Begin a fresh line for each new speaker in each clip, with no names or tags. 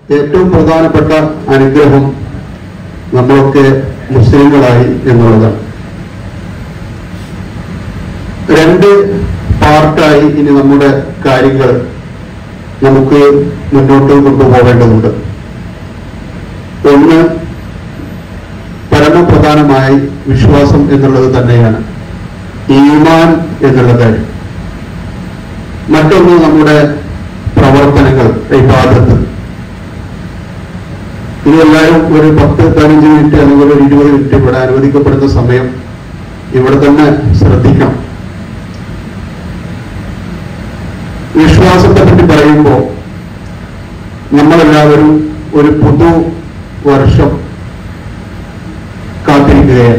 ഏറ്റവും പ്രധാനപ്പെട്ട അനുഗ്രഹം നമ്മളൊക്കെ മുസ്ലിങ്ങളായി എന്നുള്ളതാണ് രണ്ട് പാർട്ടായി ഇനി നമ്മുടെ കാര്യങ്ങൾ നമുക്ക് മുന്നോട്ട് കൊണ്ടുപോകേണ്ടതുണ്ട് ഒന്ന് പരമപ്രധാനമായി വിശ്വാസം എന്നുള്ളത് തന്നെയാണ് ഈമാൻ എന്നുള്ള കാര്യം മറ്റൊന്ന് നമ്മുടെ പ്രവർത്തനങ്ങൾ ഇബാദത്ത് ഇനി എല്ലാവരും ഒരു പത്ത് പതിനഞ്ച് മിനിറ്റ് അല്ലെങ്കിൽ ഒരു ഇരുപത് മിനിറ്റ് ഇവിടെ അനുവദിക്കപ്പെടുന്ന സമയം ഇവിടെ തന്നെ ശ്രദ്ധിക്കണം വിശ്വാസത്തെ പറ്റി പറയുമ്പോൾ നമ്മളെല്ലാവരും ഒരു പുതു വർഷം കാത്തിരിക്കുകയാണ്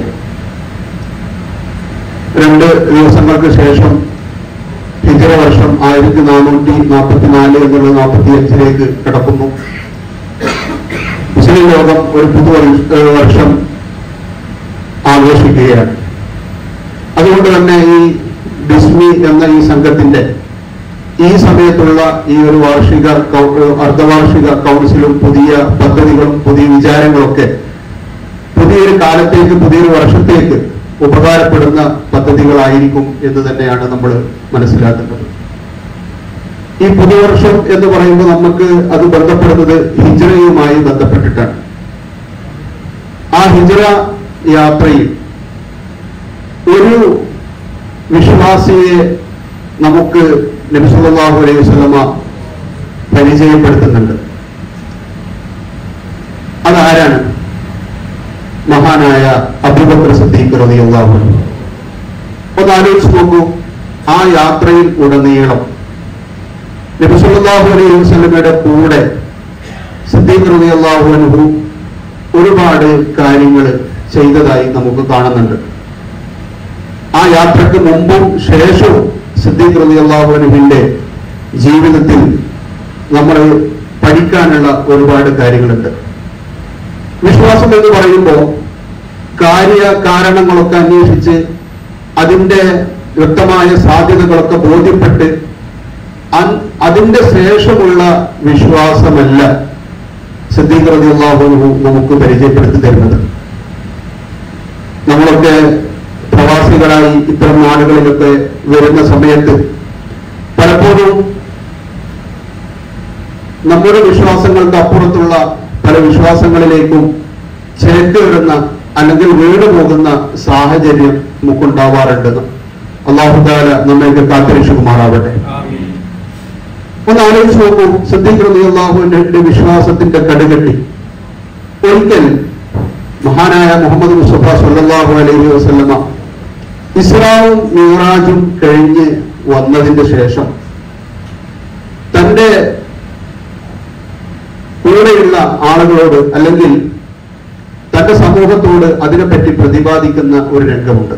രണ്ട് ദിവസങ്ങൾക്ക് ശേഷം ഹിജറ വർഷം ആയിരത്തി നാനൂറ്റി നാൽപ്പത്തി നാല് എന്നുള്ള നാൽപ്പത്തി അഞ്ചിലേക്ക് കിടക്കുന്നു മുസ്ലിം ലോകം ഒരു പുതു വർഷ- വർഷം ആഘോഷിക്കുകയാണ് അതുകൊണ്ട് തന്നെ ഈ ബിസ്മി എന്ന ഈ സംഘത്തിന്റെ ഈ സമയത്തുള്ള ഈ ഒരു വാർഷിക കൗ- അർദ്ധവാർഷിക കൗൺസിലും പുതിയ പദ്ധതികളും പുതിയ വിചാരങ്ങളൊക്കെ പുതിയൊരു കാലത്തേക്ക് പുതിയൊരു വർഷത്തേക്ക് ഉപകാരപ്പെടുന്ന പദ്ധതികളായിരിക്കും എന്ന് തന്നെയാണ് നമ്മൾ മനസ്സിലാക്കുന്നത് ഈ പുതുവർഷം എന്ന് പറയുമ്പോൾ നമുക്ക് അത് ബന്ധപ്പെടുന്നത് ഹിജ്റയുമായി ബന്ധപ്പെട്ടിട്ടാണ് ആ ഹിജ്റ യാത്രയിൽ ഒരു വിശ്വാസിയെ നമുക്ക് നബിസുല്ലാഹു അലൈഹി വസല്ലമ പരിചയപ്പെടുത്തുന്നുണ്ട് അതാരാണ് മഹാനായ അബൂബക്കർ സിദ്ദീഖ് റളിയല്ലാഹു അൻഹു ഒന്ന് ആലോചിച്ച് നോക്കൂ ആ യാത്രയിൽ ഉടനീളം നബി സല്ലല്ലാഹു അലൈഹി വസല്ലമയുടെ കൂടെ സിദ്ദീഖ് റളിയല്ലാഹു അൻഹു ഒരുപാട് കാര്യങ്ങൾ ചെയ്തതായി നമുക്ക് കാണുന്നുണ്ട് ആ യാത്രക്ക് മുമ്പും ശേഷവും സിദ്ദീഖ് റളിയല്ലാഹു അൻഹുവിന്റെ ജീവിതത്തിൽ നമ്മൾ പഠിക്കാനുള്ള ഒരുപാട് കാര്യങ്ങളുണ്ട് വിശ്വാസം എന്ന് പറയുമ്പോൾ കാര്യ കാരണങ്ങളൊക്കെ അന്വേഷിച്ച് അതിന്റെ വ്യക്തമായ സാധ്യതകളൊക്കെ ബോധ്യപ്പെട്ട് അൻ- അതിന്റെ ശേഷമുള്ള വിശ്വാസമല്ല സിദ്ദീഖ് റളിയല്ലാഹു അൻഹു നമുക്ക് പരിചയപ്പെടുത്തി തരുന്നത് നമ്മളൊക്കെ പ്രവാസികളായി ഇത്തരം നാടുകളിലൊക്കെ വരുന്ന സമയത്ത് പലപ്പോഴും നമ്മുടെ വിശ്വാസങ്ങൾക്ക് അപ്പുറത്തുള്ള പല വിശ്വാസങ്ങളിലേക്കും ചേക്കേറുന്ന അല്ലെങ്കിൽ വീണു പോകുന്ന സാഹചര്യം നമുക്കുണ്ടാവാറുണ്ടെന്ന് അള്ളാഹുദാല നമ്മയൊക്കെ കാത്തിരക്ഷിക്കുമാറാവട്ടെ ഒന്ന് ആലോചിച്ച് നോക്കൂ സിദ്ദീഖ് അള്ളാഹുവിന്റെ വിശ്വാസത്തിന്റെ കടുകെട്ടി ഒരിക്കൽ മഹാനായ മുഹമ്മദ് മുസ്തഫ സല്ലല്ലാഹു അലൈഹി വസല്ലമ ഇസ്രാവും മിറാജും കഴിഞ്ഞ് വന്നതിന്റെ ശേഷം തന്റെ കൂടെയുള്ള ആളുകളോട് അല്ലെങ്കിൽ തന്റെ സമൂഹത്തോട് അതിനെപ്പറ്റി പ്രതിപാദിക്കുന്ന ഒരു രംഗമുണ്ട്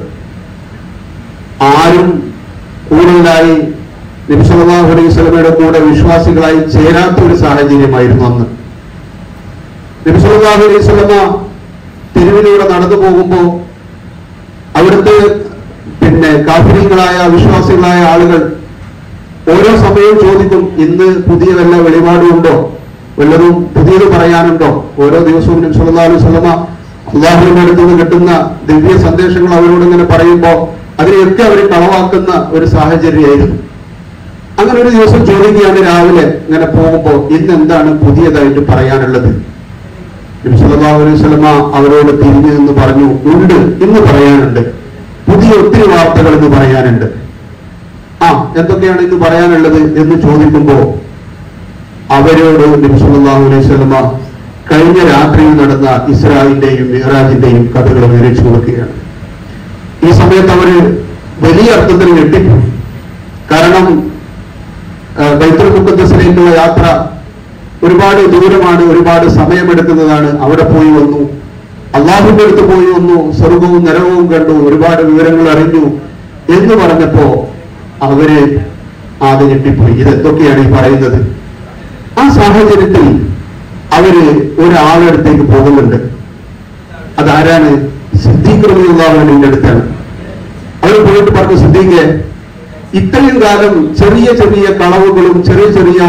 ആരും കൂടുതലായി നബിസല്ലാഹു അലൈഹി സ്വലമയുടെ കൂടെ വിശ്വാസികളായി ചേരാത്ത ഒരു സാഹചര്യമായിരുന്നു അന്ന് നബിസല്ലാഹു അലൈഹി സ്വലമ തെരുവിലൂടെ നടന്നു പോകുമ്പോൾ അവിടുത്തെ പിന്നെ കാഫിര്യങ്ങളായ വിശ്വാസികളായ ആളുകൾ ഓരോ സമയവും ചോദിക്കും ഇന്ന് പുതിയ വല്ല വെളിപാടുണ്ടോ വല്ലതും പുതിയത് പറയാനുണ്ടോ ഓരോ ദിവസവും നബി സല്ലല്ലാഹു അലൈഹി വസല്ലമ അള്ളാഹുവിന്റെ അടുത്ത് നിന്ന് കിട്ടുന്ന ദിവ്യ സന്ദേശങ്ങൾ അവരോട് ഇങ്ങനെ പറയുമ്പോൾ അതിനെയൊക്കെ അവർ കളവാക്കുന്ന ഒരു സാഹചര്യമായിരുന്നു അങ്ങനെ ഒരു ദിവസം ചോദിക്കുകയാണ് രാവിലെ ഇങ്ങനെ പോകുമ്പോൾ ഇന്ന് എന്താണ് പുതിയതായിട്ട് പറയാനുള്ളത് നബി സല്ലല്ലാഹു അലൈഹി വസല്ലമ അവരോട് തിരിഞ്ഞു നിന്ന് പറഞ്ഞു ഉണ്ട് ഇന്ന് പറയാനുണ്ട് പുതിയ ഒത്തിരി വാർത്തകൾ ഇന്ന് പറയാനുണ്ട് ആ എന്തൊക്കെയാണ് ഇന്ന് പറയാനുള്ളത് എന്ന് ചോദിക്കുമ്പോ അവരോട് നബി സല്ലല്ലാഹു അലൈഹി വസല്ലമ കഴിഞ്ഞ രാത്രിയിൽ നടന്ന ഇസ്രായിന്റെയും മിഹ്റാജിന്റെയും കഥകൾ വിവരിച്ചു കൊടുക്കുകയാണ് ഈ സമയത്ത് അവര് വലിയ അർത്ഥത്തിൽ ഞെട്ടിപ്പോയി കാരണം ആ, ബൈത്തുൽ മുഖദ്സിലേക്കുള്ള യാത്ര ഒരുപാട് ദൂരമാണ് ഒരുപാട് സമയമെടുക്കുന്നതാണ് അവിടെ പോയി വന്നു അള്ളാഹുവിന്റെ അടുത്ത് പോയി വന്നു സ്വർഗവും നരകവും കണ്ടു ഒരുപാട് വിവരങ്ങൾ അറിഞ്ഞു എന്ന് പറഞ്ഞപ്പോ അവര് ആകെ ഞെട്ടിപ്പോയി ഇതെന്തൊക്കെയാണ് ഈ പറയുന്നത് ആ സാഹചര്യത്തിൽ അവര് ഒരാളടുത്തേക്ക് പോകുന്നുണ്ട് അതാരാണ് സിദ്ദീഖ്റബിന്റെ അടുത്താണ് അവർ പോയിട്ട് പറഞ്ഞു സിദ്ദീഖെ ഇത്രയും കാലം ചെറിയ ചെറിയ കളവുകളും ചെറിയ ചെറിയ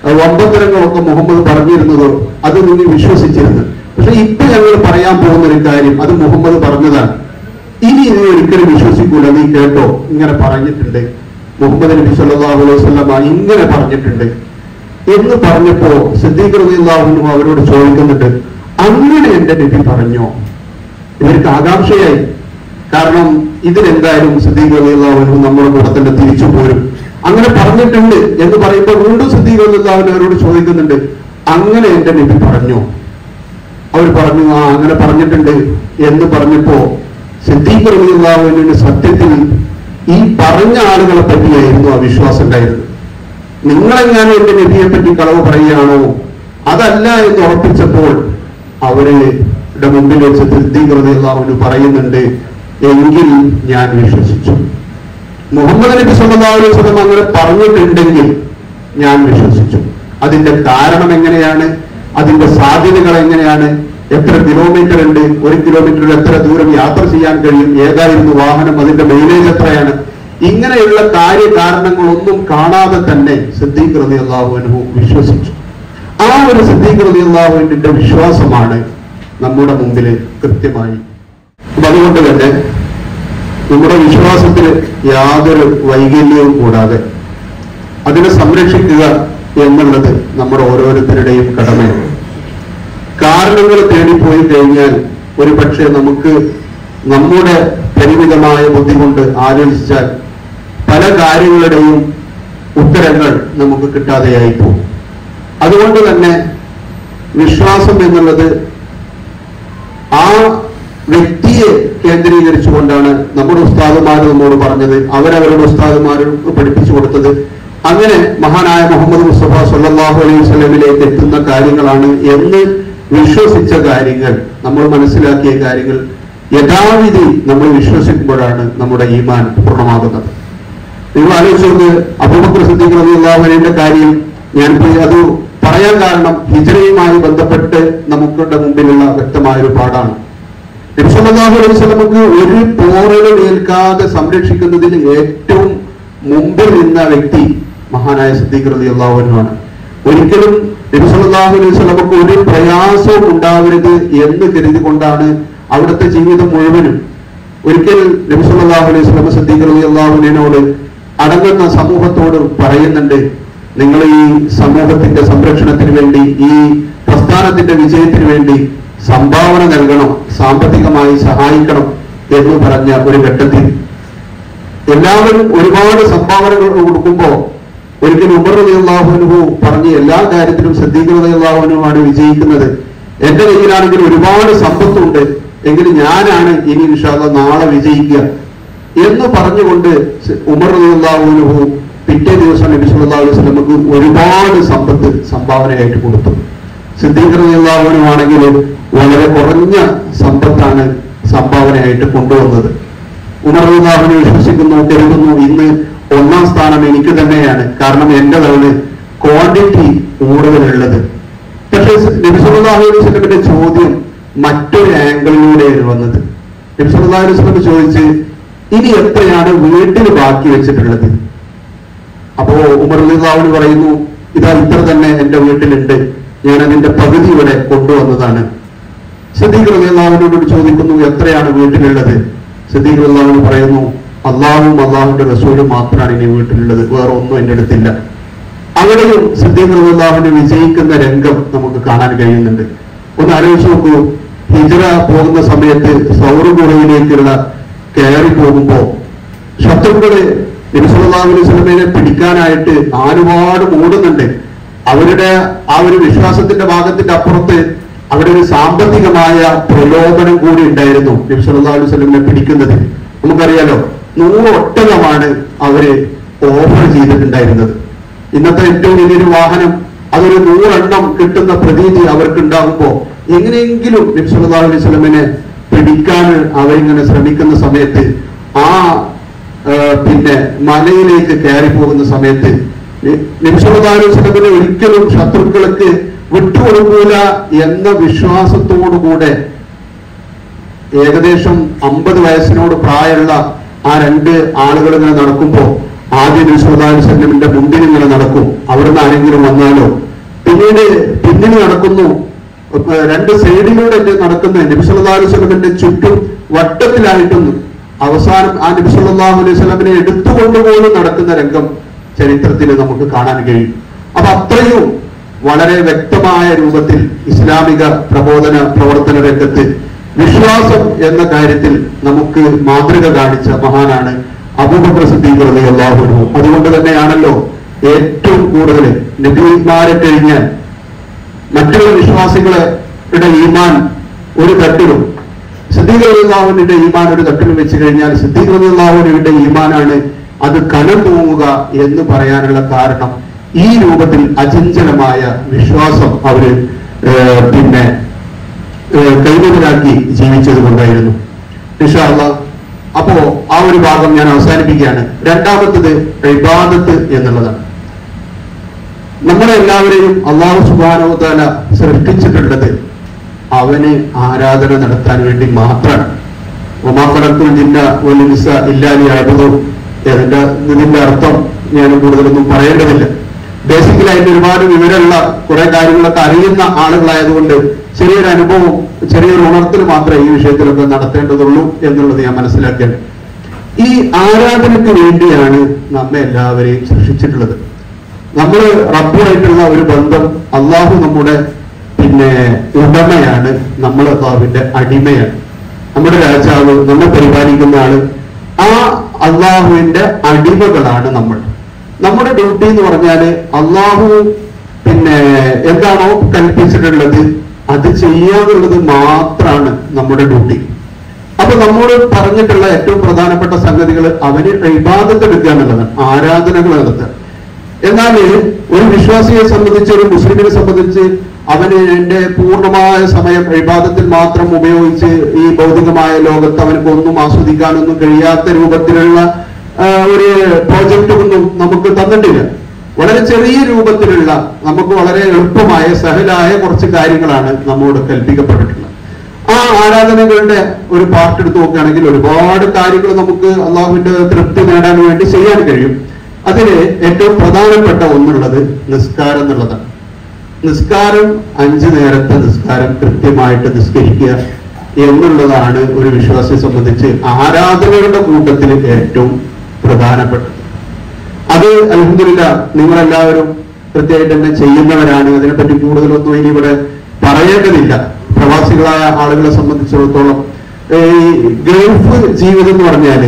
അഹ് വമ്പത്തരങ്ങളൊക്കെ മുഹമ്മദ് പറഞ്ഞിരുന്നതോ അത് നിങ്ങൾ വിശ്വസിച്ചിരുന്നു പക്ഷെ ഇപ്പൊ ഞങ്ങൾ പറയാൻ പോകുന്ന ഒരു കാര്യം അത് മുഹമ്മദ് പറഞ്ഞതാണ് ഇനി നീ ഒരിക്കലും വിശ്വസിക്കൂല നീ കേട്ടോ ഇങ്ങനെ പറഞ്ഞിട്ടുണ്ട് മുഹമ്മദ് നബി സല്ലല്ലാഹു അലൈഹി വസല്ലമ ഇങ്ങനെ പറഞ്ഞിട്ടുണ്ട് എന്ന് പറഞ്ഞപ്പോ സിദ്ദീഖ് റളിയല്ലാഹു അവരോട് ചോദിക്കുന്നുണ്ട് അങ്ങനെ എന്റെ നബി പറഞ്ഞോ ഇവർക്ക് ആകാംക്ഷയായി കാരണം ഇതിലെന്തായാലും സിദ്ദീഖ് റളിയല്ലാഹു നമ്മുടെ കൂടെ തന്നെ തിരിച്ചു പോരും അങ്ങനെ പറഞ്ഞിട്ടുണ്ട് എന്ന് പറയുമ്പോൾ വീണ്ടും സിദ്ദീഖ് റളിയല്ലാഹു അവരോട് ചോദിക്കുന്നുണ്ട് അങ്ങനെ എന്റെ നബി പറഞ്ഞോ അവർ പറഞ്ഞു ആ അങ്ങനെ പറഞ്ഞിട്ടുണ്ട് എന്ന് പറഞ്ഞപ്പോ സിദ്ദീഖ് റളിയല്ലാഹുവിന് സത്യത്തിൽ ഈ പറഞ്ഞ ആളുകളെ പറ്റിയായിരുന്നു ആ വിശ്വാസം ഉണ്ടായിരുന്നത് നിങ്ങളെങ്ങാനും എന്റെ നബിയെ പറ്റി കളവ് പറയുകയാണോ അതല്ല എന്ന് ഉറപ്പിച്ചപ്പോൾ അവരുടെ മുമ്പിൽ വെച്ച് സിദ്ദീഖ് റളിയല്ലാഹുവിന് പറയുന്നുണ്ട് എങ്കിൽ ഞാൻ വിശ്വസിച്ചു മുഹമ്മദ് നബി സല്ലല്ലാഹു അലൈഹി വസല്ലം അങ്ങനെ പറഞ്ഞിട്ടുണ്ടെങ്കിൽ ഞാൻ വിശ്വസിച്ചു അതിന്റെ കാരണം എങ്ങനെയാണ് അതിന്റെ സാധ്യതകൾ എങ്ങനെയാണ് എത്ര കിലോമീറ്റർ ഉണ്ട് ഒരു കിലോമീറ്ററിൽ എത്ര ദൂരം യാത്ര ചെയ്യാൻ കഴിയും ഏതായിരുന്നു വാഹനം അതിന്റെ മൈലേജ് എത്രയാണ് ഇങ്ങനെയുള്ള കാര്യകാരണങ്ങളൊന്നും കാണാതെ തന്നെ സിദ്ദീഖ് റതി അള്ളാഹുവിനു വിശ്വസിച്ചു ആ ഒരു സിദ്ദീഖ് റതി അള്ളാഹുവിന്റെ വിശ്വാസമാണ് നമ്മുടെ മുമ്പിൽ കൃത്യമായി അപ്പൊ അതുകൊണ്ട് തന്നെ നമ്മുടെ വിശ്വാസത്തിന് യാതൊരു വൈകല്യവും കൂടാതെ അതിനെ സംരക്ഷിക്കുക എന്നുള്ളത് നമ്മുടെ ഓരോരുത്തരുടെയും കടമയാണ് കാരണങ്ങൾ തേടിപ്പോയി കഴിഞ്ഞാൽ ഒരു പക്ഷേ നമുക്ക് നമ്മുടെ പരിമിതമായ ബുദ്ധി കൊണ്ട് ആലോചിച്ചാൽ പല കാര്യങ്ങളുടെയും ഉത്തരങ്ങൾ നമുക്ക് കിട്ടാതെയായി പോകും അതുകൊണ്ട് തന്നെ വിശ്വാസം എന്നുള്ളത് ആ വ്യക്തിയെ കേന്ദ്രീകരിച്ചുകൊണ്ടാണ് നമ്മുടെ ഉസ്താദുമാർ നമ്മോട് പറഞ്ഞത് അവരവരുടെ ഉസ്താദുമാർക്ക് പഠിപ്പിച്ചു കൊടുത്തത് അങ്ങനെ മഹാനായ മുഹമ്മദ് മുസ്തഫ സല്ലല്ലാഹു അലൈഹി വസല്ലമിലേക്ക് എത്തുന്ന കാര്യങ്ങളാണ് എന്ന് വിശ്വസിച്ച കാര്യങ്ങൾ നമ്മൾ മനസ്സിലാക്കിയ കാര്യങ്ങൾ യഥാവിധി നമ്മൾ വിശ്വസിക്കുമ്പോഴാണ് നമ്മുടെ ഈമാൻ പൂർണ്ണമാകുന്നത് നിങ്ങൾ ആലോചിച്ച് നോക്ക് അബൂബക്കർ സിദ്ദീഖ് റളിയല്ലാഹുവിന്റെ കാര്യം ഞാൻ പോയി അത് പറയാൻ കാരണം ഹിജറയുമായി ബന്ധപ്പെട്ട് നമുക്കുടെ മുമ്പിലുള്ള വ്യക്തമായ ഒരു പാടാണ് നബിസല്ലാഹു അലൈഹി സ്വലമക്ക് ഒരു പോറലും ഏൽക്കാതെ സംരക്ഷിക്കുന്നതിൽ ഏറ്റവും മുമ്പിൽ നിന്ന വ്യക്തി മഹാനായ സിദ്ദീഖ് റളിയല്ലാഹുവിനുമാണ് ഒരിക്കലും നബിസല്ലാഹു അലൈഹി സ്വലമക്ക് ഒരു പ്രയാസവും ഉണ്ടാവരുത് എന്ന് കരുതിക്കൊണ്ടാണ് അവിടുത്തെ ജീവിതം മുഴുവനും ഒരിക്കൽ നബിസല്ലാഹു അലൈഹി സ്വലമ സിദ്ദീഖ് റളിയല്ലാഹുവിനോട് അടങ്ങുന്ന സമൂഹത്തോട് പറയുന്നുണ്ട് നിങ്ങൾ ഈ സമൂഹത്തിന്റെ സംരക്ഷണത്തിന് വേണ്ടി ഈ പ്രസ്ഥാനത്തിന്റെ വിജയത്തിന് വേണ്ടി സംഭാവന നൽകണം സാമ്പത്തികമായി സഹായിക്കണം എന്ന് പറഞ്ഞ ഒരു ഘട്ടത്തിൽ എല്ലാവരും ഒരുപാട് സംഭാവനകൾ കൊടുക്കുമ്പോ ഒരിക്കലും ഉമർ റളിയല്ലാഹുവിനു പറഞ്ഞ് എല്ലാ കാര്യത്തിലും സിദ്ദീഖ് റളിയല്ലാഹുവിനുമാണ് വിജയിക്കുന്നത് എന്റെ കയ്യിലാണെങ്കിൽ ഒരുപാട് സമ്പത്തുണ്ട് എങ്കിലും ഞാനാണ് ഇനി ഇൻഷാല്ല നാളെ വിജയിക്കുക എന്ന് പറഞ്ഞുകൊണ്ട് സി- ഉമർ റളിയല്ലാഹുവിനു പിറ്റേ ദിവസം നബി സല്ലല്ലാഹു അലൈഹി വസല്ലമക്ക് ഒരുപാട് സമ്പത്ത് സംഭാവനയായിട്ട് കൊടുത്തു സിദ്ദീഖ് റളിയല്ലാഹുവിനുമാണെങ്കിൽ വളരെ കുറഞ്ഞ സമ്പത്താണ് സംഭാവനയായിട്ട് കൊണ്ടുവന്നത് ഉമർ റളിയല്ലാഹുവിനെ വിശ്വസിക്കുന്നു കരുതുന്നു ഇന്ന് ഒന്നാം സ്ഥാനം എനിക്ക് തന്നെയാണ് കാരണം എന്റേതാണ് ക്വാണ്ടിറ്റി കൂടുതലുള്ളത് പക്ഷേ നബി സല്ലല്ലാഹു അലൈഹി വസല്ലമയുടെ ചോദ്യം മറ്റൊരു ആംഗിളിലൂടെയാണ് വന്നത് നബി സല്ലല്ലാഹു അലൈഹി വസല്ലം ചോദിച്ച് ഇനി എത്രയാണ് വീട്ടിൽ ബാക്കി വെച്ചിട്ടുള്ളത് അപ്പോ ഉമർ അലിദാവിന് പറയുന്നു ഇതാ ഇത്ര തന്നെ എന്റെ വീട്ടിലുണ്ട് ഞാൻ അതിന്റെ പകുതി ഇവിടെ കൊണ്ടുവന്നതാണ് സിദ്ദീഖ് റളിയല്ലാഹുവിനോട് ചോദിക്കുന്നു എത്രയാണ് വീട്ടിലുള്ളത് സിദ്ദീഖ് റളിയല്ലാഹു പറയുന്നു അള്ളാഹും അള്ളാഹുവിന്റെ റസൂലും മാത്രമാണ് ഇനി വീട്ടിലുള്ളത് വേറെ ഒന്നും എന്റെ അടുത്തില്ല അവിടെയും സിദ്ദീഖ് റളിയല്ലാഹുവിന് വിജയിക്കുന്ന രംഗം നമുക്ക് കാണാൻ കഴിയുന്നുണ്ട് ഒന്ന് ആലോചിച്ച് നോക്കൂ ഹിജറ പോകുന്ന സമയത്ത് സൗറുകുറയിലേക്കുള്ള കയറി പോകുമ്പോ ശത്രുക്കള് നബിസല്ലാഹു അലൈഹി സ്വലമേനെ പിടിക്കാനായിട്ട് ഒരുപാട് മൂടുന്നുണ്ട് അവരുടെ ആ ഒരു വിശ്വാസത്തിന്റെ ഭാഗത്തിന്റെ അപ്പുറത്ത് അവിടെ ഒരു സാമ്പത്തികമായ പ്രലോഭനം കൂടി ഉണ്ടായിരുന്നു നബിസല്ലാ അലൈഹി സ്വലമിനെ പിടിക്കുന്നത് നമുക്കറിയാലോ നൂറ് ഒട്ടകമാണ് അവര് ഓഫർ ചെയ്തിട്ടുണ്ടായിരുന്നത് ഇന്നത്തെ ഏറ്റവും വലിയൊരു വാഹനം അതൊരു നൂറെണ്ണം കിട്ടുന്ന പ്രതീതി അവർക്ക് ഉണ്ടാകുമ്പോ എങ്ങനെയെങ്കിലും നബ്സല്ലാ അലൈഹി സ്വലമിനെ പിടിക്കാൻ അവരിങ്ങനെ ശ്രമിക്കുന്ന സമയത്ത് ആ ആ, പിന്നെ മലയിലേക്ക് കയറി പോകുന്ന സമയത്ത് നബ്സല്ലാ അലൈഹി സ്വലമിനെ ഒരിക്കലും ശത്രുക്കൾക്ക് വിട്ടുകൊടുക്കൂല എന്ന വിശ്വാസത്തോടുകൂടെ ഏകദേശം അമ്പത് വയസ്സിനോട് പ്രായമുള്ള ആ രണ്ട് ആളുകൾ ഇങ്ങനെ നടക്കുമ്പോ ആദ്യം വിശ്വദാനുസല്ലമിന്റെ മുമ്പിൽ ഇങ്ങനെ നടക്കും അവിടുന്ന് ആരെങ്കിലും വന്നാലോ പിന്നീട് പിന്നിൽ നടക്കുന്നു ഏർ രണ്ട് സൈഡിലൂടെ അല്ലേ നടക്കുന്ന നബിസ്വല്ലാസ്വലമിന്റെ ചുറ്റും വട്ടത്തിലായിട്ടും അവസാനം ആ നബിസ്വല്ലാഹു അലൈഹി സ്വലമിനെ എടുത്തുകൊണ്ടുപോലും നടക്കുന്ന രംഗം ചരിത്രത്തിൽ നമുക്ക് കാണാൻ കഴിയും അപ്പൊ അത്രയും വളരെ വ്യക്തമായ രൂപത്തിൽ ഇസ്ലാമിക പ്രബോധന പ്രവർത്തന രംഗത്ത് വിശ്വാസം എന്ന കാര്യത്തിൽ നമുക്ക് മാതൃക കാണിച്ച മഹാനാണ് അബൂബക്കർ സിദ്ദീഖ് റളിയല്ലാഹു അൻഹു അതുകൊണ്ട് തന്നെയാണല്ലോ ഏറ്റവും കൂടുതൽ നബിമാരെ കഴിഞ്ഞാൽ മറ്റുള്ള വിശ്വാസികളുടെ ഈമാൻ ഒരു തട്ടിലും സിദ്ദീഖ് റളിയല്ലാഹുവിന്റെ ഈമാൻ ഒരു തട്ടിലും വെച്ച് കഴിഞ്ഞാൽ സിദ്ദീഖ് റളിയല്ലാഹുവിന്റെ ഈമാനാണ് അത് കനം തൂങ്ങുക എന്ന് പറയാനുള്ള കാരണം ഈ രൂപത്തിൽ അചഞ്ചലമായ വിശ്വാസം അവര് ഏർ, പിന്നെ ഏഹ് കൈമുതലാക്കി ജീവിച്ചത് കൊണ്ടായിരുന്നു നിഷാള്ള അപ്പോ ആ ഒരു ഭാഗം ഞാൻ അവസാനിപ്പിക്കുകയാണ് രണ്ടാമത്തത് ഇബാദത്ത് എന്നുള്ളതാണ് നമ്മളെല്ലാവരെയും അള്ളാഹു സുബാനോതാല സൃഷ്ടിച്ചിട്ടുള്ളത് അവന് ആരാധന നടത്താൻ വേണ്ടി മാത്രമാണ് ഒമാഫലത്തുൽ ജിന്ന ഒലിമിസ ഇല്ലാലി അഴുതു അതിന്റെ ഇതിന്റെ അർത്ഥം ഞാൻ കൂടുതലൊന്നും പറയേണ്ടതില്ല ബേസിക്കലി അതിന്റെ ഒരുപാട് വിവരമുള്ള കുറെ കാര്യങ്ങളൊക്കെ അറിയുന്ന ആളുകളായതുകൊണ്ട് ചെറിയൊരു അനുഭവം ചെറിയൊരു ഉണർത്തൽ മാത്രമേ ഈ വിഷയത്തിലൊക്കെ നടത്തേണ്ടതുള്ളൂ എന്നുള്ളത് ഞാൻ മനസ്സിലാക്കിയത് ഈ ആരാധനയ്ക്ക് വേണ്ടിയാണ് നമ്മെ എല്ലാവരെയും സൃഷ്ടിച്ചിട്ടുള്ളത് നമ്മൾ റബ്ബുമായിട്ടുള്ള ഒരു ബന്ധം അള്ളാഹു നമ്മുടെ പിന്നെ ഉടമയാണ് നമ്മൾ അള്ളാഹുവിന്റെ അടിമയാണ് നമ്മുടെ രാജാവ് നമ്മെ പരിപാലിക്കുന്ന ആള് ആ അള്ളാഹുവിന്റെ അടിമകളാണ് നമ്മൾ നമ്മുടെ ഡ്യൂട്ടി എന്ന് പറഞ്ഞാല് അള്ളാഹു പിന്നെ എന്താണോ കൽപ്പിച്ചിട്ടുള്ളത് അത് ചെയ്യാന്നുള്ളത് മാത്രമാണ് നമ്മുടെ ഡ്യൂട്ടി അപ്പൊ നമ്മോട് പറഞ്ഞിട്ടുള്ള ഏറ്റവും പ്രധാനപ്പെട്ട സംഗതികൾ അവന് ഇബാദത്ത് എടുക്കുക എന്നുള്ളതാണ് ആരാധനകൾ നടത്തുക എന്നാൽ ഒരു വിശ്വാസിയെ സംബന്ധിച്ച് ഒരു മുസ്ലിമിനെ സംബന്ധിച്ച് അവന് എന്റെ പൂർണ്ണമായ സമയം ഇബാദത്തിൽ മാത്രം ഉപയോഗിച്ച് ഈ ഭൗതികമായ ലോകത്ത് അവനക്ക് ഒന്നും ആസ്വദിക്കാനൊന്നും കഴിയാത്ത രൂപത്തിലുള്ള ആ, ഒരു പ്രോജക്റ്റ് ഒന്നും നമുക്ക് തന്നിട്ടില്ല വളരെ ചെറിയ രൂപത്തിലുള്ള നമുക്ക് വളരെ എളുപ്പമായ സഹലായ കുറച്ച് കാര്യങ്ങളാണ് നമ്മോട് കൽപ്പിക്കപ്പെട്ടിട്ടുള്ളത് ആ ആരാധനകളുടെ ഒരു പാർട്ട് എടുത്ത് നോക്കുകയാണെങ്കിൽ ഒരുപാട് കാര്യങ്ങൾ നമുക്ക് അള്ളാഹുവിന്റെ തൃപ്തി നേടാൻ വേണ്ടി ചെയ്യാൻ കഴിയും അതില് ഏറ്റവും പ്രധാനപ്പെട്ട ഒന്നുള്ളത് നിസ്കാരം എന്നുള്ളതാണ് നിസ്കാരം അഞ്ചു നേരത്തെ നിസ്കാരം കൃത്യമായിട്ട് നിസ്കരിക്കുക എന്നുള്ളതാണ് ഒരു വിശ്വാസിയെ സംബന്ധിച്ച് ആരാധനകളുടെ കൂട്ടത്തിൽ ഏറ്റവും പ്രധാനപ്പെട്ടത് അത് അലഹമില്ല നിങ്ങളെല്ലാവരും കൃത്യമായിട്ട് തന്നെ ചെയ്യുന്നവരാണ് അതിനെപ്പറ്റി കൂടുതലൊന്നും ഇനി ഇവിടെ പറയേണ്ടതില്ല പ്രവാസികളായ ആളുകളെ സംബന്ധിച്ചിടത്തോളം ഈ ഗൾഫ് ജീവിതം എന്ന് പറഞ്ഞാല്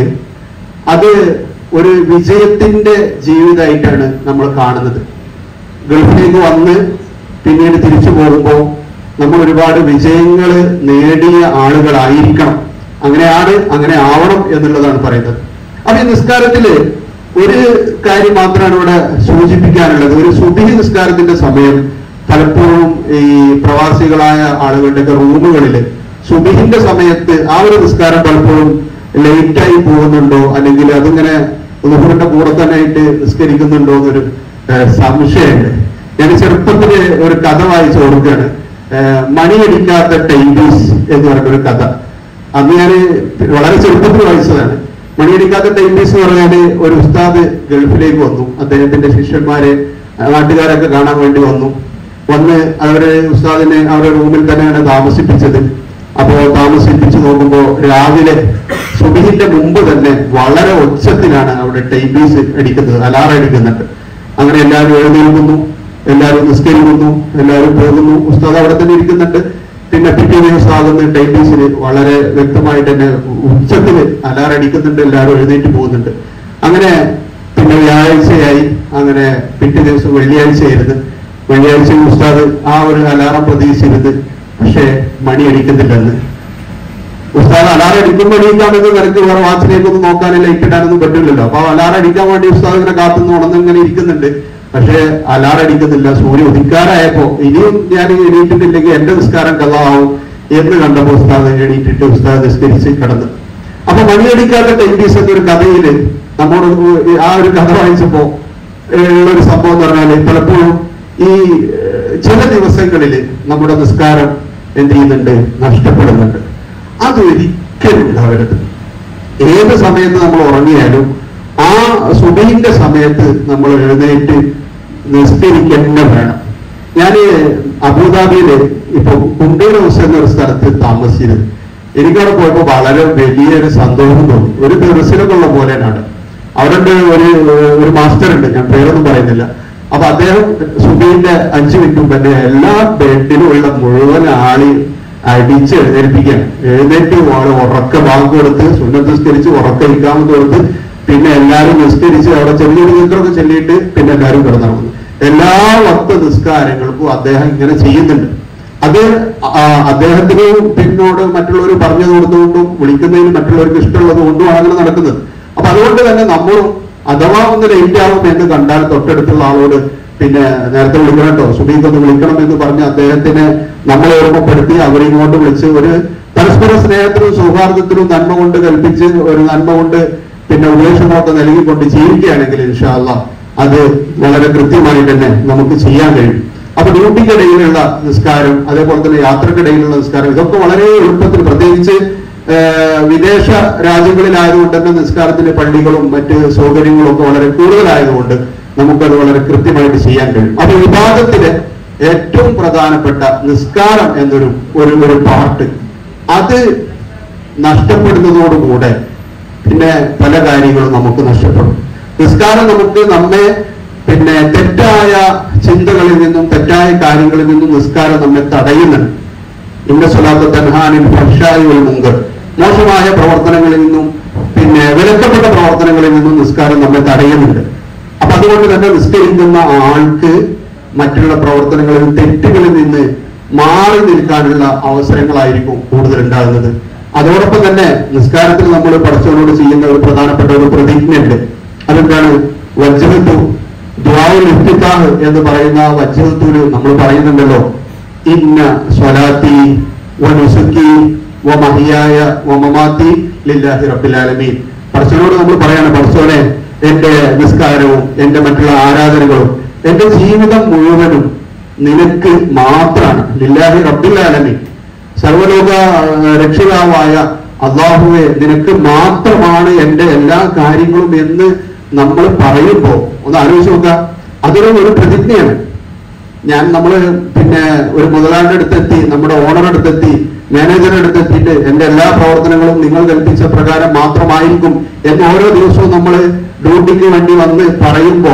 അത് ഒരു വിജയത്തിന്റെ ജീവിതമായിട്ടാണ് നമ്മൾ കാണുന്നത് ഗൾഫിലേക്ക് വന്ന് പിന്നീട് തിരിച്ചു പോകുമ്പോൾ നമ്മൾ ഒരുപാട് വിജയങ്ങൾ നേടിയ ആളുകളായിരിക്കണം അങ്ങനെയാണ് അങ്ങനെ ആവണം എന്നുള്ളതാണ് പറയുന്നത് അപ്പൊ ഈ നിസ്കാരത്തില് ഒരു കാര്യം മാത്രമാണ് ഇവിടെ സൂചിപ്പിക്കാനുള്ളത് ഒരു സുബിഹി നിസ്കാരത്തിന്റെ സമയം പലപ്പോഴും ഈ പ്രവാസികളായ ആളുകളുടെയൊക്കെ റൂമുകളിൽ സുബിഹിന്റെ സമയത്ത് ആ ഒരു നിസ്കാരം പലപ്പോഴും ലേറ്റായി പോകുന്നുണ്ടോ അല്ലെങ്കിൽ അതിങ്ങനെ ലുഹറിന്റെ കൂടെ തന്നെ ആയിട്ട് നിസ്കരിക്കുന്നുണ്ടോ എന്നൊരു ഏഹ്, സംശയമുണ്ട് ഞാൻ ചെറുപ്പത്തില് ഒരു കഥ വായിച്ചു കൊടുക്കുകയാണ് ഏഹ്, മണിയടിക്കാത്ത ടൈബീസ് എന്ന് പറഞ്ഞ ഒരു കഥ അന്ന് ഞാൻ വളരെ ചെറുപ്പത്തിൽ വായിച്ചതാണ് മണിയടിക്കാത്ത ടൈംപീസ് എന്ന് പറഞ്ഞാല് ഒരു ഉസ്താദ് ഗൾഫിലേക്ക് വന്നു അദ്ദേഹത്തിന്റെ ശിഷ്യന്മാരെ ആ, നാട്ടുകാരൊക്കെ കാണാൻ വേണ്ടി വന്നു വന്ന് അവര് ഉസ്താദിനെ അവരുടെ റൂമിൽ തന്നെയാണ് താമസിപ്പിച്ചത് അപ്പോ താമസിപ്പിച്ച് നോക്കുമ്പോ രാവിലെ സുബിഹിന്റെ മുമ്പ് തന്നെ വളരെ ഉച്ചത്തിലാണ് അവിടെ ടൈംപീസ് അടിക്കുന്നത് അലാറം അടിക്കുന്നുണ്ട് അങ്ങനെ എല്ലാവരും എഴുന്നേൽക്കുന്നു എല്ലാവരും നിസ്കരിക്കുന്നു എല്ലാവരും പോകുന്നു ഉസ്താദ് അവിടെ തന്നെ ഇരിക്കുന്നുണ്ട് പിന്നെ പിറ്റേ ദിവസം ആകുന്ന ടൈംപീസിന് വളരെ വ്യക്തമായിട്ട് തന്നെ ഉച്ചത്തിൽ അലാറം അടിക്കുന്നുണ്ട് എല്ലാവരും എഴുന്നേറ്റ് പോകുന്നുണ്ട് അങ്ങനെ പിന്നെ വ്യാഴാഴ്ചയായി അങ്ങനെ പിറ്റേ ദിവസം വെള്ളിയാഴ്ചയായിരുന്നു വെള്ളിയാഴ്ച ഉസ്താദ് ആ ഒരു അലാറം പ്രതീക്ഷിച്ചിരുന്നത് പക്ഷേ മണി അടിക്കുന്നില്ലെന്ന് ഉസ്താദ് അലാറം അടിക്കുമ്പോൾ എണീക്കാമെന്ന് നിനക്ക് വേറെ വാച്ചിലേക്കൊന്നും നോക്കാനും ലൈറ്റ് ഇടാനൊന്നും പറ്റില്ലല്ലോ അപ്പൊ അലാറം അടിക്കാൻ വേണ്ടി ഉസ്താദ് ഇങ്ങനെ കാത്തുനിന്ന് ഉണർന്ന് ഇങ്ങനെ ഇരിക്കുന്നുണ്ട് പക്ഷേ അലാറം അടിക്കുന്നില്ല സൂര്യ ഉദിക്കാറായപ്പോ ഇനിയും ഞാൻ എണീറ്റിട്ടില്ലെങ്കിൽ എന്റെ നിസ്കാരം കള്ളാവും എന്ന് കണ്ടപ്പോ ഉസ്താദ് എണീറ്റിട്ട് ഉസ്താദ് നിസ്കരിച്ച് കിടന്നു അപ്പൊ മണിയടിക്കാത്ത ടൈംപീസ് എന്നൊരു കഥയില് നമ്മോട് ആ ഒരു കഥ വായിച്ചപ്പോ ഉള്ള ഒരു സംഭവം എന്ന് പറഞ്ഞാല് പലപ്പോഴും ഈ ഏഹ്, ചില ദിവസങ്ങളിൽ നമ്മുടെ നിസ്കാരം എന്ത് ചെയ്യുന്നുണ്ട് നഷ്ടപ്പെടുന്നുണ്ട് അതൊരിക്കലും ഉണ്ടാവരുത് ഏത് സമയത്ത് നമ്മൾ ഉറങ്ങിയാലും ആ സുബീന്റെ സമയത്ത് നമ്മൾ എഴുന്നേറ്റ് നിസ്കരിക്കന്നെ വേണം ഞാൻ അബുദാബിയില് ഇപ്പൊ കുണ്ടൂർ ഹൗസ് എന്നൊരു സ്ഥലത്ത് താമസിച്ചിരുന്നു എനിക്കവിടെ പോയപ്പോ വളരെ വലിയൊരു സന്തോഷം തോന്നി ഒരു ദർശനമൊക്കെ ഉള്ള പോലെയാണ് അവിടെ ഉണ്ട് ഒരു ഒരു മാസ്റ്റർ ഉണ്ട് ഞാൻ പേരൊന്നും പറയുന്നില്ല അപ്പൊ അദ്ദേഹം സുബീന്റെ അഞ്ചു മിനിറ്റ് മുമ്പ് തന്നെ എല്ലാ ബെഡിലും ഉള്ള മുഴുവൻ ആളി അടിച്ച് എഴുന്നേൽപ്പിക്കാൻ എഴുന്നേറ്റ് ആള് ഉറക്ക ബാങ്ക് കൊടുത്ത് സുന്നത്ത് നിസ്കരിച്ച് ഉറക്ക ഇക്കാമെന്ന് കൊടുത്ത് പിന്നെ എല്ലാവരും നിസ്കരിച്ച് അവിടെ ചെറിയൊരു നിൽക്കറൊക്കെ ചെല്ലിയിട്ട് പിന്നെ എല്ലാവരും കിടന്നിറങ്ങുന്നു എല്ലാ വക്ത നിസ്കാരങ്ങൾക്കും അദ്ദേഹം ഇങ്ങനെ ചെയ്യുന്നുണ്ട് അത് ആ, അദ്ദേഹത്തിന് പിന്നോട് മറ്റുള്ളവർ പറഞ്ഞു കൊടുത്തുകൊണ്ടും വിളിക്കുന്നതിന് മറ്റുള്ളവർക്ക് ഇഷ്ടമുള്ളത് കൊണ്ടുമാണ് അങ്ങനെ നടക്കുന്നത് അപ്പൊ അതുകൊണ്ട് തന്നെ നമ്മളും അഥവാ ഒന്ന് ലേറ്റ് ആവും എന്ന് കണ്ടാൽ തൊട്ടടുത്തുള്ള ആളോട് പിന്നെ നേരത്തെ വിളിക്കണം കേട്ടോ സുബീഖ് ഒന്ന് വിളിക്കണം എന്ന് പറഞ്ഞ് അദ്ദേഹത്തിനെ നമ്മളെ ഓർമ്മപ്പെടുത്തി അവരെ ഇങ്ങോട്ട് വിളിച്ച് ഒരു പരസ്പര സ്നേഹത്തിനും സൗഹാർദ്ദത്തിനും നന്മ കൊണ്ട് കൽപ്പിച്ച് ഒരു നന്മ കൊണ്ട് പിന്നെ ഉപദേശമൊക്കെ നൽകിക്കൊണ്ട് ജീവിക്കുകയാണെങ്കിൽ ഇൻഷാല്ല അത് വളരെ കൃത്യമായി തന്നെ നമുക്ക് ചെയ്യാൻ കഴിയും അപ്പൊ ഡ്യൂട്ടിക്കിടയിലുള്ള നിസ്കാരം അതേപോലെ തന്നെ യാത്രക്കിടയിലുള്ള നിസ്കാരം ഇതൊക്കെ വളരെ എളുപ്പത്തിൽ പ്രത്യേകിച്ച് ഏഹ്, വിദേശ രാജ്യങ്ങളിലായതുകൊണ്ട് തന്നെ നിസ്കാരത്തിന്റെ പള്ളികളും മറ്റ് സൗകര്യങ്ങളും ഒക്കെ വളരെ കൂടുതലായതുകൊണ്ട് നമുക്കത് വളരെ കൃത്യമായിട്ട് ചെയ്യാൻ കഴിയും അപ്പൊ വിഭാഗത്തിലെ ഏറ്റവും പ്രധാനപ്പെട്ട നിസ്കാരം എന്നൊരു ഒരു ഒരു പാർട്ട് അത് നഷ്ടപ്പെടുന്നതോടുകൂടെ പിന്നെ പല കാര്യങ്ങളും നമുക്ക് നഷ്ടപ്പെടും നിസ്കാരം നമുക്ക് നമ്മെ പിന്നെ തെറ്റായ ചിന്തകളിൽ നിന്നും തെറ്റായ കാര്യങ്ങളിൽ നിന്നും നിസ്കാരം നമ്മെ തടയുന്നുണ്ട് ഇന്ന സ്വലാത്ത തൻഹാനിൽ ഭക്ഷായി ഒരു മുങ്കർ മോശമായ പ്രവർത്തനങ്ങളിൽ നിന്നും പിന്നെ വിലക്കപ്പെട്ട പ്രവർത്തനങ്ങളിൽ നിന്നും നിസ്കാരം നമ്മെ തടയുന്നുണ്ട് അപ്പൊ അതുകൊണ്ട് തന്നെ നിസ്കരിക്കുന്ന ആൾക്ക് മറ്റുള്ള പ്രവർത്തനങ്ങളിൽ തെറ്റുകളിൽ നിന്ന് മാറി നിൽക്കാനുള്ള അവസരങ്ങളായിരിക്കും കൂടുതൽ ഉണ്ടാകുന്നത് അതോടൊപ്പം തന്നെ നിസ്കാരത്തിൽ നമ്മൾ പഠിച്ചവരോട് ചെയ്യുന്ന ഒരു പ്രധാനപ്പെട്ട ഒരു പ്രതിജ്ഞയുണ്ട് അതെന്താണ് വജ്രത്തു ദ്വാവുൽ ഇഫ്തിത്താഹ് എന്ന് പറയുന്ന വജ്രത്തൂര് നമ്മൾ പറയുന്നുണ്ടല്ലോ ഇന്ന സ്വലാത്തി വനുസുക്കി വമഹിയായ വമമാത്തി ലില്ലാഹി റബ്ബിൽ ആലമീൻ പടച്ചവനോട് നമ്മൾ പറയാണ് പടച്ചവനെ എന്റെ നിസ്കാരവും എന്റെ മറ്റുള്ള ആരാധനകളും എന്റെ ജീവിതം മുഴുവനും നിനക്ക് മാത്രമാണ് ലില്ലാഹി റബ്ബിൽ ആലമീൻ സർവലോക ആ, രക്ഷിതാവായ അള്ളാഹുവെ നിനക്ക് മാത്രമാണ് എന്റെ എല്ലാ കാര്യങ്ങളും എന്ന് നമ്മൾ പറയുമ്പോ ഒന്ന് ആലോചിച്ച് നോക്കുക അതൊരു ഒരു പ്രതിജ്ഞയാണ് ഞാൻ നമ്മള് പിന്നെ ഒരു മുതലാളിയുടെ അടുത്തെത്തി നമ്മുടെ ഓണറുടെ അടുത്തെത്തി മാനേജറുടെ അടുത്തെത്തിയിട്ട് എന്റെ എല്ലാ പ്രവർത്തനങ്ങളും നിങ്ങൾ കൽപ്പിച്ച പ്രകാരം മാത്രമായിരിക്കും എന്ന് ഓരോ ദിവസവും നമ്മൾ ഡ്യൂട്ടിക്ക് വേണ്ടി വന്ന് പറയുമ്പോ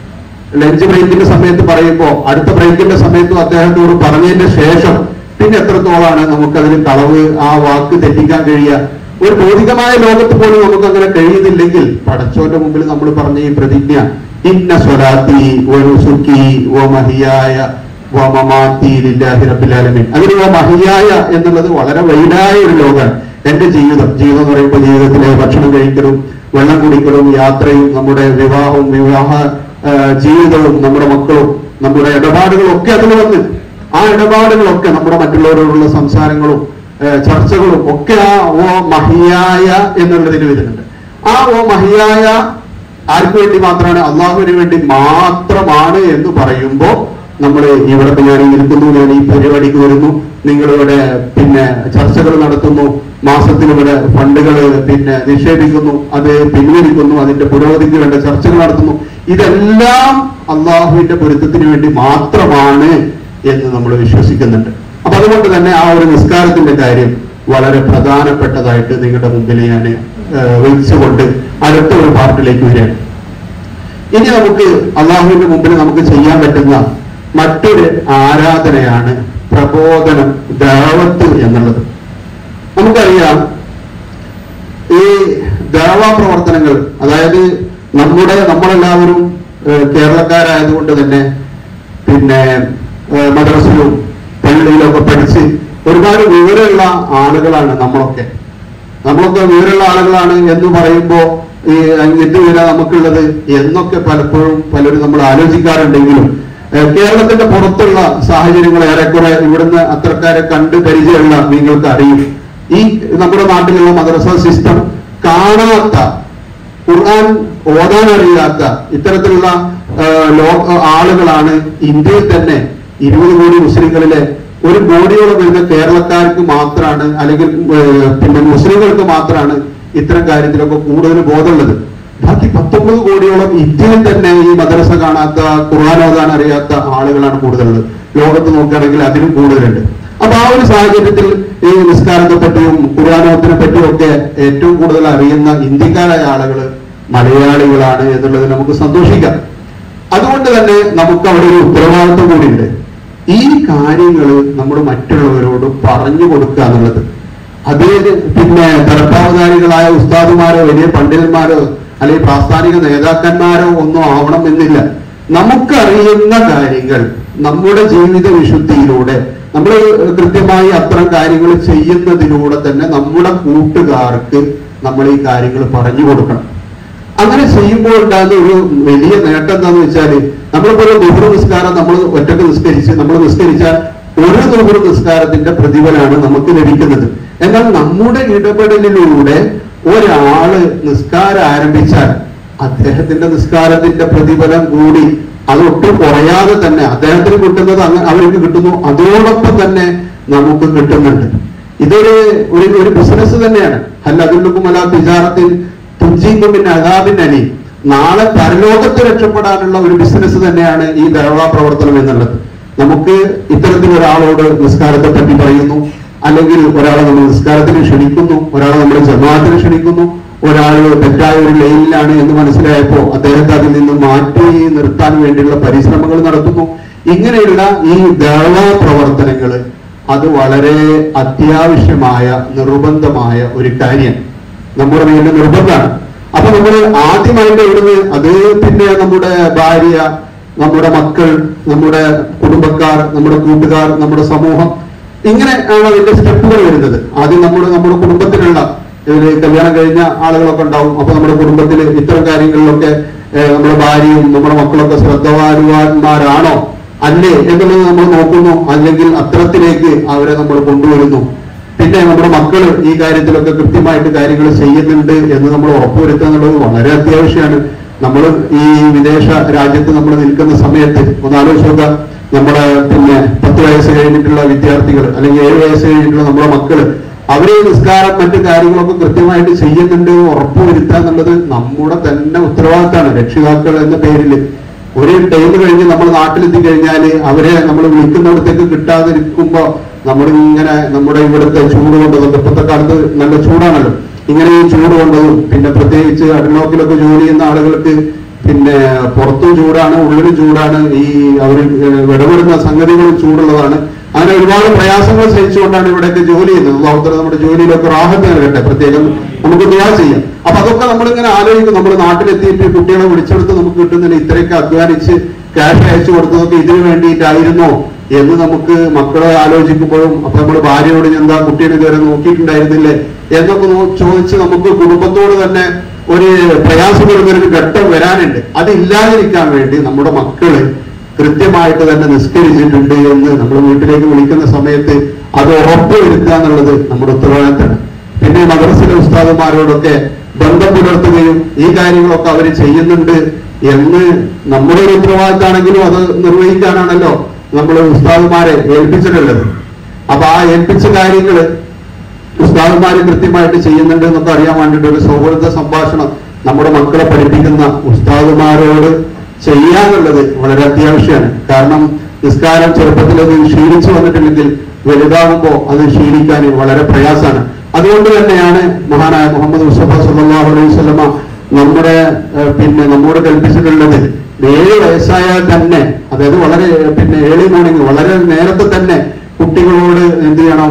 ലഞ്ച് ബ്രേക്കിന്റെ സമയത്ത് പറയുമ്പോ അടുത്ത ബ്രേക്കിന്റെ സമയത്തും അദ്ദേഹത്തോട് പറഞ്ഞതിന്റെ ശേഷം പിന്നെ എത്രത്തോളാണ് നമുക്കതിന് കളവ് ആ വാക്ക് തെറ്റിക്കാൻ കഴിയുക ഒരു ഭൗതികമായ ലോകത്ത് പോലും നമുക്ക് അങ്ങനെ കഴിയുന്നില്ലെങ്കിൽ പടച്ചോന്റെ മുമ്പിൽ നമ്മൾ പറഞ്ഞ ഈ പ്രതിജ്ഞ ഇന്ന സ്വലാത്തി വനുസുക്കി വമഹിയായ വമമാത്തി ലില്ലാഹി റബ്ബിൽ ആലമീൻ അതിന് വമഹിയായ എന്നുള്ളത് വളരെ വൈഡായ ഒരു ലോകമാണ് എന്റെ ജീവിതം ജീവിതം എന്ന് പറയുമ്പോൾ ജീവിതത്തിലെ ഭക്ഷണം കഴിക്കലും വെള്ളം കുടിക്കലും യാത്രയും നമ്മുടെ വിവാഹവും വിവാഹ ആ, ജീവിതവും നമ്മുടെ മക്കളും നമ്മുടെ ഇടപാടുകളും ഒക്കെ അതിൽ വന്ന് ആ ഇടപാടുകളൊക്കെ നമ്മുടെ മറ്റുള്ളവരോടുള്ള സംസാരങ്ങളും ആ, ചർച്ചകളും ഒക്കെ ആ ഓ മഹിയായ എന്നുള്ളതിന് വരുന്നുണ്ട് ആ ഓ മഹിയായ ആർക്ക് വേണ്ടി മാത്രമാണ് അള്ളാഹുവിന് വേണ്ടി മാത്രമാണ് എന്ന് പറയുമ്പോ നമ്മൾ ഇവിടെ ഞാൻ ഈ നിൽക്കുന്നു ഞാൻ ഈ പരിപാടിക്ക് വരുന്നു നിങ്ങളിവിടെ പിന്നെ ചർച്ചകൾ നടത്തുന്നു മാസത്തിൽ ഇവിടെ ഫണ്ടുകൾ പിന്നെ നിക്ഷേപിക്കുന്നു അത് പിൻവലിക്കുന്നു അതിന്റെ പുരോഗതിക്ക് വേണ്ട ചർച്ചകൾ നടത്തുന്നു ഇതെല്ലാം അള്ളാഹുവിന്റെ പൊരുത്തത്തിന് വേണ്ടി മാത്രമാണ് എന്ന് നമ്മൾ വിശ്വസിക്കുന്നുണ്ട് അപ്പൊ അതുകൊണ്ട് തന്നെ ആ ഒരു നിസ്കാരത്തിന്റെ കാര്യം വളരെ പ്രധാനപ്പെട്ടതായിട്ട് നിങ്ങളുടെ മുമ്പിൽ ഞാൻ വെച്ചുകൊണ്ട് അടുത്ത ഒരു പാർട്ടിലേക്ക് വരികയാണ് ഇനി നമുക്ക് അള്ളാഹുവിന്റെ മുമ്പിൽ നമുക്ക് ചെയ്യാൻ പറ്റുന്ന മറ്റൊരു ആരാധനയാണ് പ്രബോധനം ദാവത്ത് എന്നുള്ളത് നമുക്കറിയാം ഈ ദാവാ പ്രവർത്തനങ്ങൾ അതായത് നമ്മുടെ നമ്മളെല്ലാവരും ഏഹ്, കേരളക്കാരായതുകൊണ്ട് തന്നെ പിന്നെ ഏഹ്, മദ്രസയിലും പള്ളിയിലും ഒക്കെ പഠിച്ച് ഒരുപാട് വിവരമുള്ള ആളുകളാണ് നമ്മളൊക്കെ നമ്മളൊക്കെ വിവരമുള്ള ആളുകളാണ് എന്ന് പറയുമ്പോ ഈ എന്ത് വില നമുക്കുള്ളത് എന്നൊക്കെ പലപ്പോഴും പലരും നമ്മൾ ആലോചിക്കാറുണ്ടെങ്കിലും ഏഹ്, കേരളത്തിന്റെ പുറത്തുള്ള സാഹചര്യങ്ങൾ ഏറെക്കുറെ ഇവിടുന്ന് അത്രക്കാരെ കണ്ട് പരിചയമുള്ള നിങ്ങൾക്ക് അറിയും ഈ നമ്മുടെ നാട്ടിലുള്ള മദ്രസ സിസ്റ്റം കാണാത്ത ഖുർആൻ ഓതാൻ അറിയാത്ത ഇത്തരത്തിലുള്ള ആ, ലോ- ആളുകളാണ് ഇന്ത്യയിൽ തന്നെ ഇരുപത് കോടി മുസ്ലിങ്ങളിലെ ഒരു കോടിയോളം വരുന്ന കേരളക്കാർക്ക് മാത്രമാണ് അല്ലെങ്കിൽ ഏ, പിന്നെ മുസ്ലിങ്ങൾക്ക് മാത്രമാണ് ഇത്തരം കാര്യത്തിലൊക്കെ കൂടുതൽ ബോധമുള്ളത് ബാക്കി പത്തൊമ്പത് കോടിയോളം ഇന്ത്യയിൽ തന്നെ ഈ മദ്രസ കാണാത്ത ഖുർആൻ ഓതാൻ അറിയാത്ത ആളുകളാണ് കൂടുതലുള്ളത് ലോകത്ത് നോക്കുകയാണെങ്കിൽ അതിലും കൂടുതലുണ്ട് അപ്പൊ ആ ഒരു സാഹചര്യത്തിൽ ഈ നിസ്കാരത്തെ പറ്റിയും ഖുർആാനോത്തിനെ പറ്റിയും ഒക്കെ ഏറ്റവും കൂടുതൽ അറിയുന്ന ഇന്ത്യക്കാരായ ആളുകൾ മലയാളികളാണ് എന്നുള്ളത് നമുക്ക് സന്തോഷിക്കാം അതുകൊണ്ട് തന്നെ നമുക്ക് അവിടെ ഒരു ഉത്തരവാദിത്വം കൂടിയുണ്ട് ഈ കാര്യങ്ങൾ നമ്മൾ മറ്റുള്ളവരോട് പറഞ്ഞു കൊടുക്കുക എന്നുള്ളത് അത് പിന്നെ തലപ്പാവധാരികളായ ഉസ്താദുമാരോ വലിയ പണ്ഡിതന്മാരോ അല്ലെങ്കിൽ പ്രാസ്ഥാനിക നേതാക്കന്മാരോ ഒന്നും ആവണം എന്നില്ല നമുക്കറിയുന്ന കാര്യങ്ങൾ നമ്മുടെ ജീവിത വിശുദ്ധിയിലൂടെ നമ്മൾ കൃത്യമായി അത്തരം കാര്യങ്ങൾ ചെയ്യുന്നതിലൂടെ തന്നെ നമ്മുടെ കൂട്ടുകാർക്ക് നമ്മൾ ഈ കാര്യങ്ങൾ പറഞ്ഞു കൊടുക്കണം അങ്ങനെ ചെയ്യുമ്പോൾ ഉണ്ടാകുന്ന ഒരു വലിയ നേട്ടം എന്താന്ന് വെച്ചാല് നമ്മളിപ്പോ ഒരു ദുഹർ നിസ്കാരം നമ്മൾ ഒറ്റക്ക് നിസ്കരിച്ച് നമ്മൾ നിസ്കരിച്ചാൽ ഒരു ദുഹർ നിസ്കാരത്തിന്റെ പ്രതിഫലമാണ് നമുക്ക് ലഭിക്കുന്നത് എന്നാൽ നമ്മുടെ ഇടപെടലിലൂടെ ഒരാള് നിസ്കാരം ആരംഭിച്ചാൽ അദ്ദേഹത്തിന്റെ നിസ്കാരത്തിന്റെ പ്രതിഫലം കൂടി അതൊട്ടും കുറയാതെ തന്നെ അദ്ദേഹത്തിന് കിട്ടുന്നത് അങ്ങ് അവർക്ക് കിട്ടുന്നു അതോടൊപ്പം തന്നെ നമുക്ക് കിട്ടുന്നുണ്ട് ഇതൊരു ഒരു ഒരു ബിസിനസ് തന്നെയാണ് അല്ല അതിലും അല്ല തിജാറത്തിൽ തുഞ്ചിക്കും പിന്നെ അതാബിൻ അലി നാളെ പരലോകത്ത് രക്ഷപ്പെടാനുള്ള ഒരു ബിസിനസ് തന്നെയാണ് ഈ ദഴവാ പ്രവർത്തനം എന്നുള്ളത് നമുക്ക് ഇത്തരത്തിൽ ഒരാളോട് നിസ്കാരത്തെ പറ്റി പറയുന്നു അല്ലെങ്കിൽ ഒരാളെ നമ്മൾ നിസ്കാരത്തിന് ക്ഷണിക്കുന്നു ഒരാളെ നമ്മൾ ജമാഅത്തിന് ക്ഷണിക്കുന്നു ഒരാൾ തെറ്റായ ഒരു ലൈനിലാണ് എന്ന് മനസ്സിലായപ്പോ അദ്ദേഹത്തെ അതിൽ നിന്ന് മാറ്റി നിർത്താൻ വേണ്ടിയുള്ള പരിശ്രമങ്ങൾ നടത്തുന്നു ഇങ്ങനെയുള്ള ഈ ദഴവ പ്രവർത്തനങ്ങൾ അത് വളരെ അത്യാവശ്യമായ നിർബന്ധമായ ഒരു കാര്യം നമ്മുടെ മേലിൽ നിർബന്ധമാണ് അപ്പൊ നമ്മൾ ആദ്യമായിട്ട് ഇവിടുന്ന് അത് പിന്നെ നമ്മുടെ ഭാര്യ നമ്മുടെ മക്കൾ നമ്മുടെ കുടുംബക്കാർ നമ്മുടെ കൂട്ടുകാർ നമ്മുടെ സമൂഹം ഇങ്ങനെ ആണ് അതിന്റെ സ്റ്റെപ്പുകൾ വരുന്നത് ആദ്യം നമ്മുടെ നമ്മുടെ കുടുംബത്തിലുള്ള ഇതില് കല്യാണം കഴിഞ്ഞ ആളുകളൊക്കെ ഉണ്ടാവും അപ്പൊ നമ്മുടെ കുടുംബത്തിൽ ഇത്തരം കാര്യങ്ങളിലൊക്കെ ഏഹ്, നമ്മുടെ ഭാര്യയും നമ്മുടെ മക്കളൊക്കെ ശ്രദ്ധവാനുവാന്മാരാണോ അല്ലേ എന്നുള്ളത് നമ്മൾ നോക്കുന്നു അല്ലെങ്കിൽ അത്തരത്തിലേക്ക് അവരെ നമ്മൾ കൊണ്ടുവരുന്നു പിന്നെ നമ്മുടെ മക്കൾ ഈ കാര്യത്തിലൊക്കെ കൃത്യമായിട്ട് കാര്യങ്ങൾ ചെയ്യുന്നുണ്ട് എന്ന് നമ്മൾ ഉറപ്പുവരുത്തുക എന്നുള്ളത് വളരെ അത്യാവശ്യമാണ് നമ്മൾ ഈ വിദേശ രാജ്യത്ത് നമ്മൾ നിൽക്കുന്ന സമയത്ത് ഒന്ന് ആലോചിച്ച് നോക്കുക നമ്മുടെ പിന്നെ പത്ത് വയസ്സ് കഴിഞ്ഞിട്ടുള്ള വിദ്യാർത്ഥികൾ അല്ലെങ്കിൽ ഏഴ് വയസ്സ് കഴിഞ്ഞിട്ടുള്ള നമ്മുടെ മക്കള് അവര് നിസ്കാരം മറ്റു കാര്യങ്ങളൊക്കെ കൃത്യമായിട്ട് ചെയ്യുന്നുണ്ട് എന്ന് ഉറപ്പുവരുത്തുക എന്നുള്ളത് നമ്മുടെ തന്നെ ഉത്തരവാദിത്തമാണ് രക്ഷിതാക്കൾ എന്ന പേരിൽ ഒരു ടൈം കഴിഞ്ഞ് നമ്മൾ നാട്ടിലെത്തി കഴിഞ്ഞാൽ അവരെ നമ്മൾ വിളിക്കുന്നിടത്തേക്ക് കിട്ടാതിരിക്കുമ്പോ നമ്മൾ ഇങ്ങനെ നമ്മുടെ ഇവിടുത്തെ ചൂട് കൊണ്ടതും ഇപ്പോഴത്തെ കാലത്ത് നല്ല ചൂടാണല്ലോ ഇങ്ങനെ ഈ ചൂട് കൊണ്ടതും പിന്നെ പ്രത്യേകിച്ച് അഡ്നോക്കിലൊക്കെ ജോലി ചെയ്യുന്ന ആളുകൾക്ക് പിന്നെ പുറത്തും ചൂടാണ് ഉള്ളിലും ചൂടാണ് ഈ അവർ ഇടപെടുന്ന സംഗതികളും ചൂടുള്ളതാണ് അങ്ങനെ ഒരുപാട് പ്രയാസങ്ങൾ സഹിച്ചുകൊണ്ടാണ് ഇവിടെയൊക്കെ ജോലി ചെയ്യുന്നത് അള്ളാഹുത്തല നമ്മുടെ ജോലിയിലൊക്കെ റാഹത്ത് നൽകട്ടെ പ്രത്യേകം നമുക്ക് ദുആ ചെയ്യാം അപ്പൊ അതൊക്കെ നമ്മളിങ്ങനെ ആലോചിക്കും നമ്മൾ നാട്ടിലെത്തിയിട്ട് കുട്ടികളെ വിളിച്ചെടുത്ത് നമുക്ക് കിട്ടുന്നതിന് ഇത്രയൊക്കെ അധ്വാനിച്ച് ക്യാഷ് അയച്ചു കൊടുത്തതൊക്കെ ഇതിനു വേണ്ടിയിട്ടായിരുന്നോ എന്ന് നമുക്ക് മക്കളെ ആലോചിക്കുമ്പോഴും അപ്പൊ നമ്മൾ ഭാര്യയോട് എന്താ കുട്ടിയുടെ ഇതുവരെ നോക്കിയിട്ടുണ്ടായിരുന്നില്ലേ എന്നൊക്കെ നോ- ചോദിച്ച് നമുക്ക് കുടുംബത്തോട് തന്നെ ഒരു പ്രയാസം വരുന്ന ഒരു ഘട്ടം വരാനുണ്ട് അതില്ലാതിരിക്കാൻ വേണ്ടി നമ്മുടെ മക്കള് കൃത്യമായിട്ട് തന്നെ നിസ്കരിച്ചിട്ടുണ്ട് എന്ന് നമ്മൾ വീട്ടിലേക്ക് വിളിക്കുന്ന സമയത്ത് അത് ഉറപ്പുവരുത്തുക എന്നുള്ളത് നമ്മുടെ ഉത്തരവാദിത്തമാണ് പിന്നെ മദ്രസിലെ ഉസ്താദന്മാരോടൊക്കെ ബന്ധം പുലർത്തുകയും ഈ കാര്യങ്ങളൊക്കെ അവർ ചെയ്യുന്നുണ്ട് എന്ന് നമ്മുടെ ഒരു ഉത്തരവാദിത്തമാണെങ്കിലും അത് നിർവഹിക്കാനാണല്ലോ നമ്മൾ ഉസ്താദന്മാരെ ഏൽപ്പിച്ചിട്ടുള്ളത് അപ്പൊ ആ ഏൽപ്പിച്ച കാര്യങ്ങള് ഉസ്താദന്മാര് കൃത്യമായിട്ട് ചെയ്യുന്നുണ്ട് എന്നൊക്കെ അറിയാൻ വേണ്ടിയിട്ട് ഒരു സൗഹൃദ സംഭാഷണം നമ്മുടെ മക്കളെ പഠിപ്പിക്കുന്ന ഉസ്താദുമാരോട് ചെയ്യാന്നുള്ളത് വളരെ അത്യാവശ്യമാണ് കാരണം നിസ്കാരം ചെറുപ്പത്തിൽ അത് ക്ഷീണിച്ചു വന്നിട്ടുണ്ടെങ്കിൽ വലുതാകുമ്പോൾ അത് ക്ഷീണിക്കാൻ വളരെ പ്രയാസമാണ് അതുകൊണ്ട് തന്നെയാണ് മഹാനായ മുഹമ്മദ് മുസ്തഫ സല്ലല്ലാഹു അലൈഹി വസല്ലമ നമ്മുടെ ഏഹ്, പിന്നെ നമ്മോട് കൽപ്പിച്ചിട്ടുള്ളത് ഏഴ് വയസ്സായാൽ തന്നെ അതായത് വളരെ പിന്നെ ഏഴ് മോർണിംഗ് വളരെ നേരത്തെ തന്നെ കുട്ടികളോട് എന്ത് ചെയ്യണം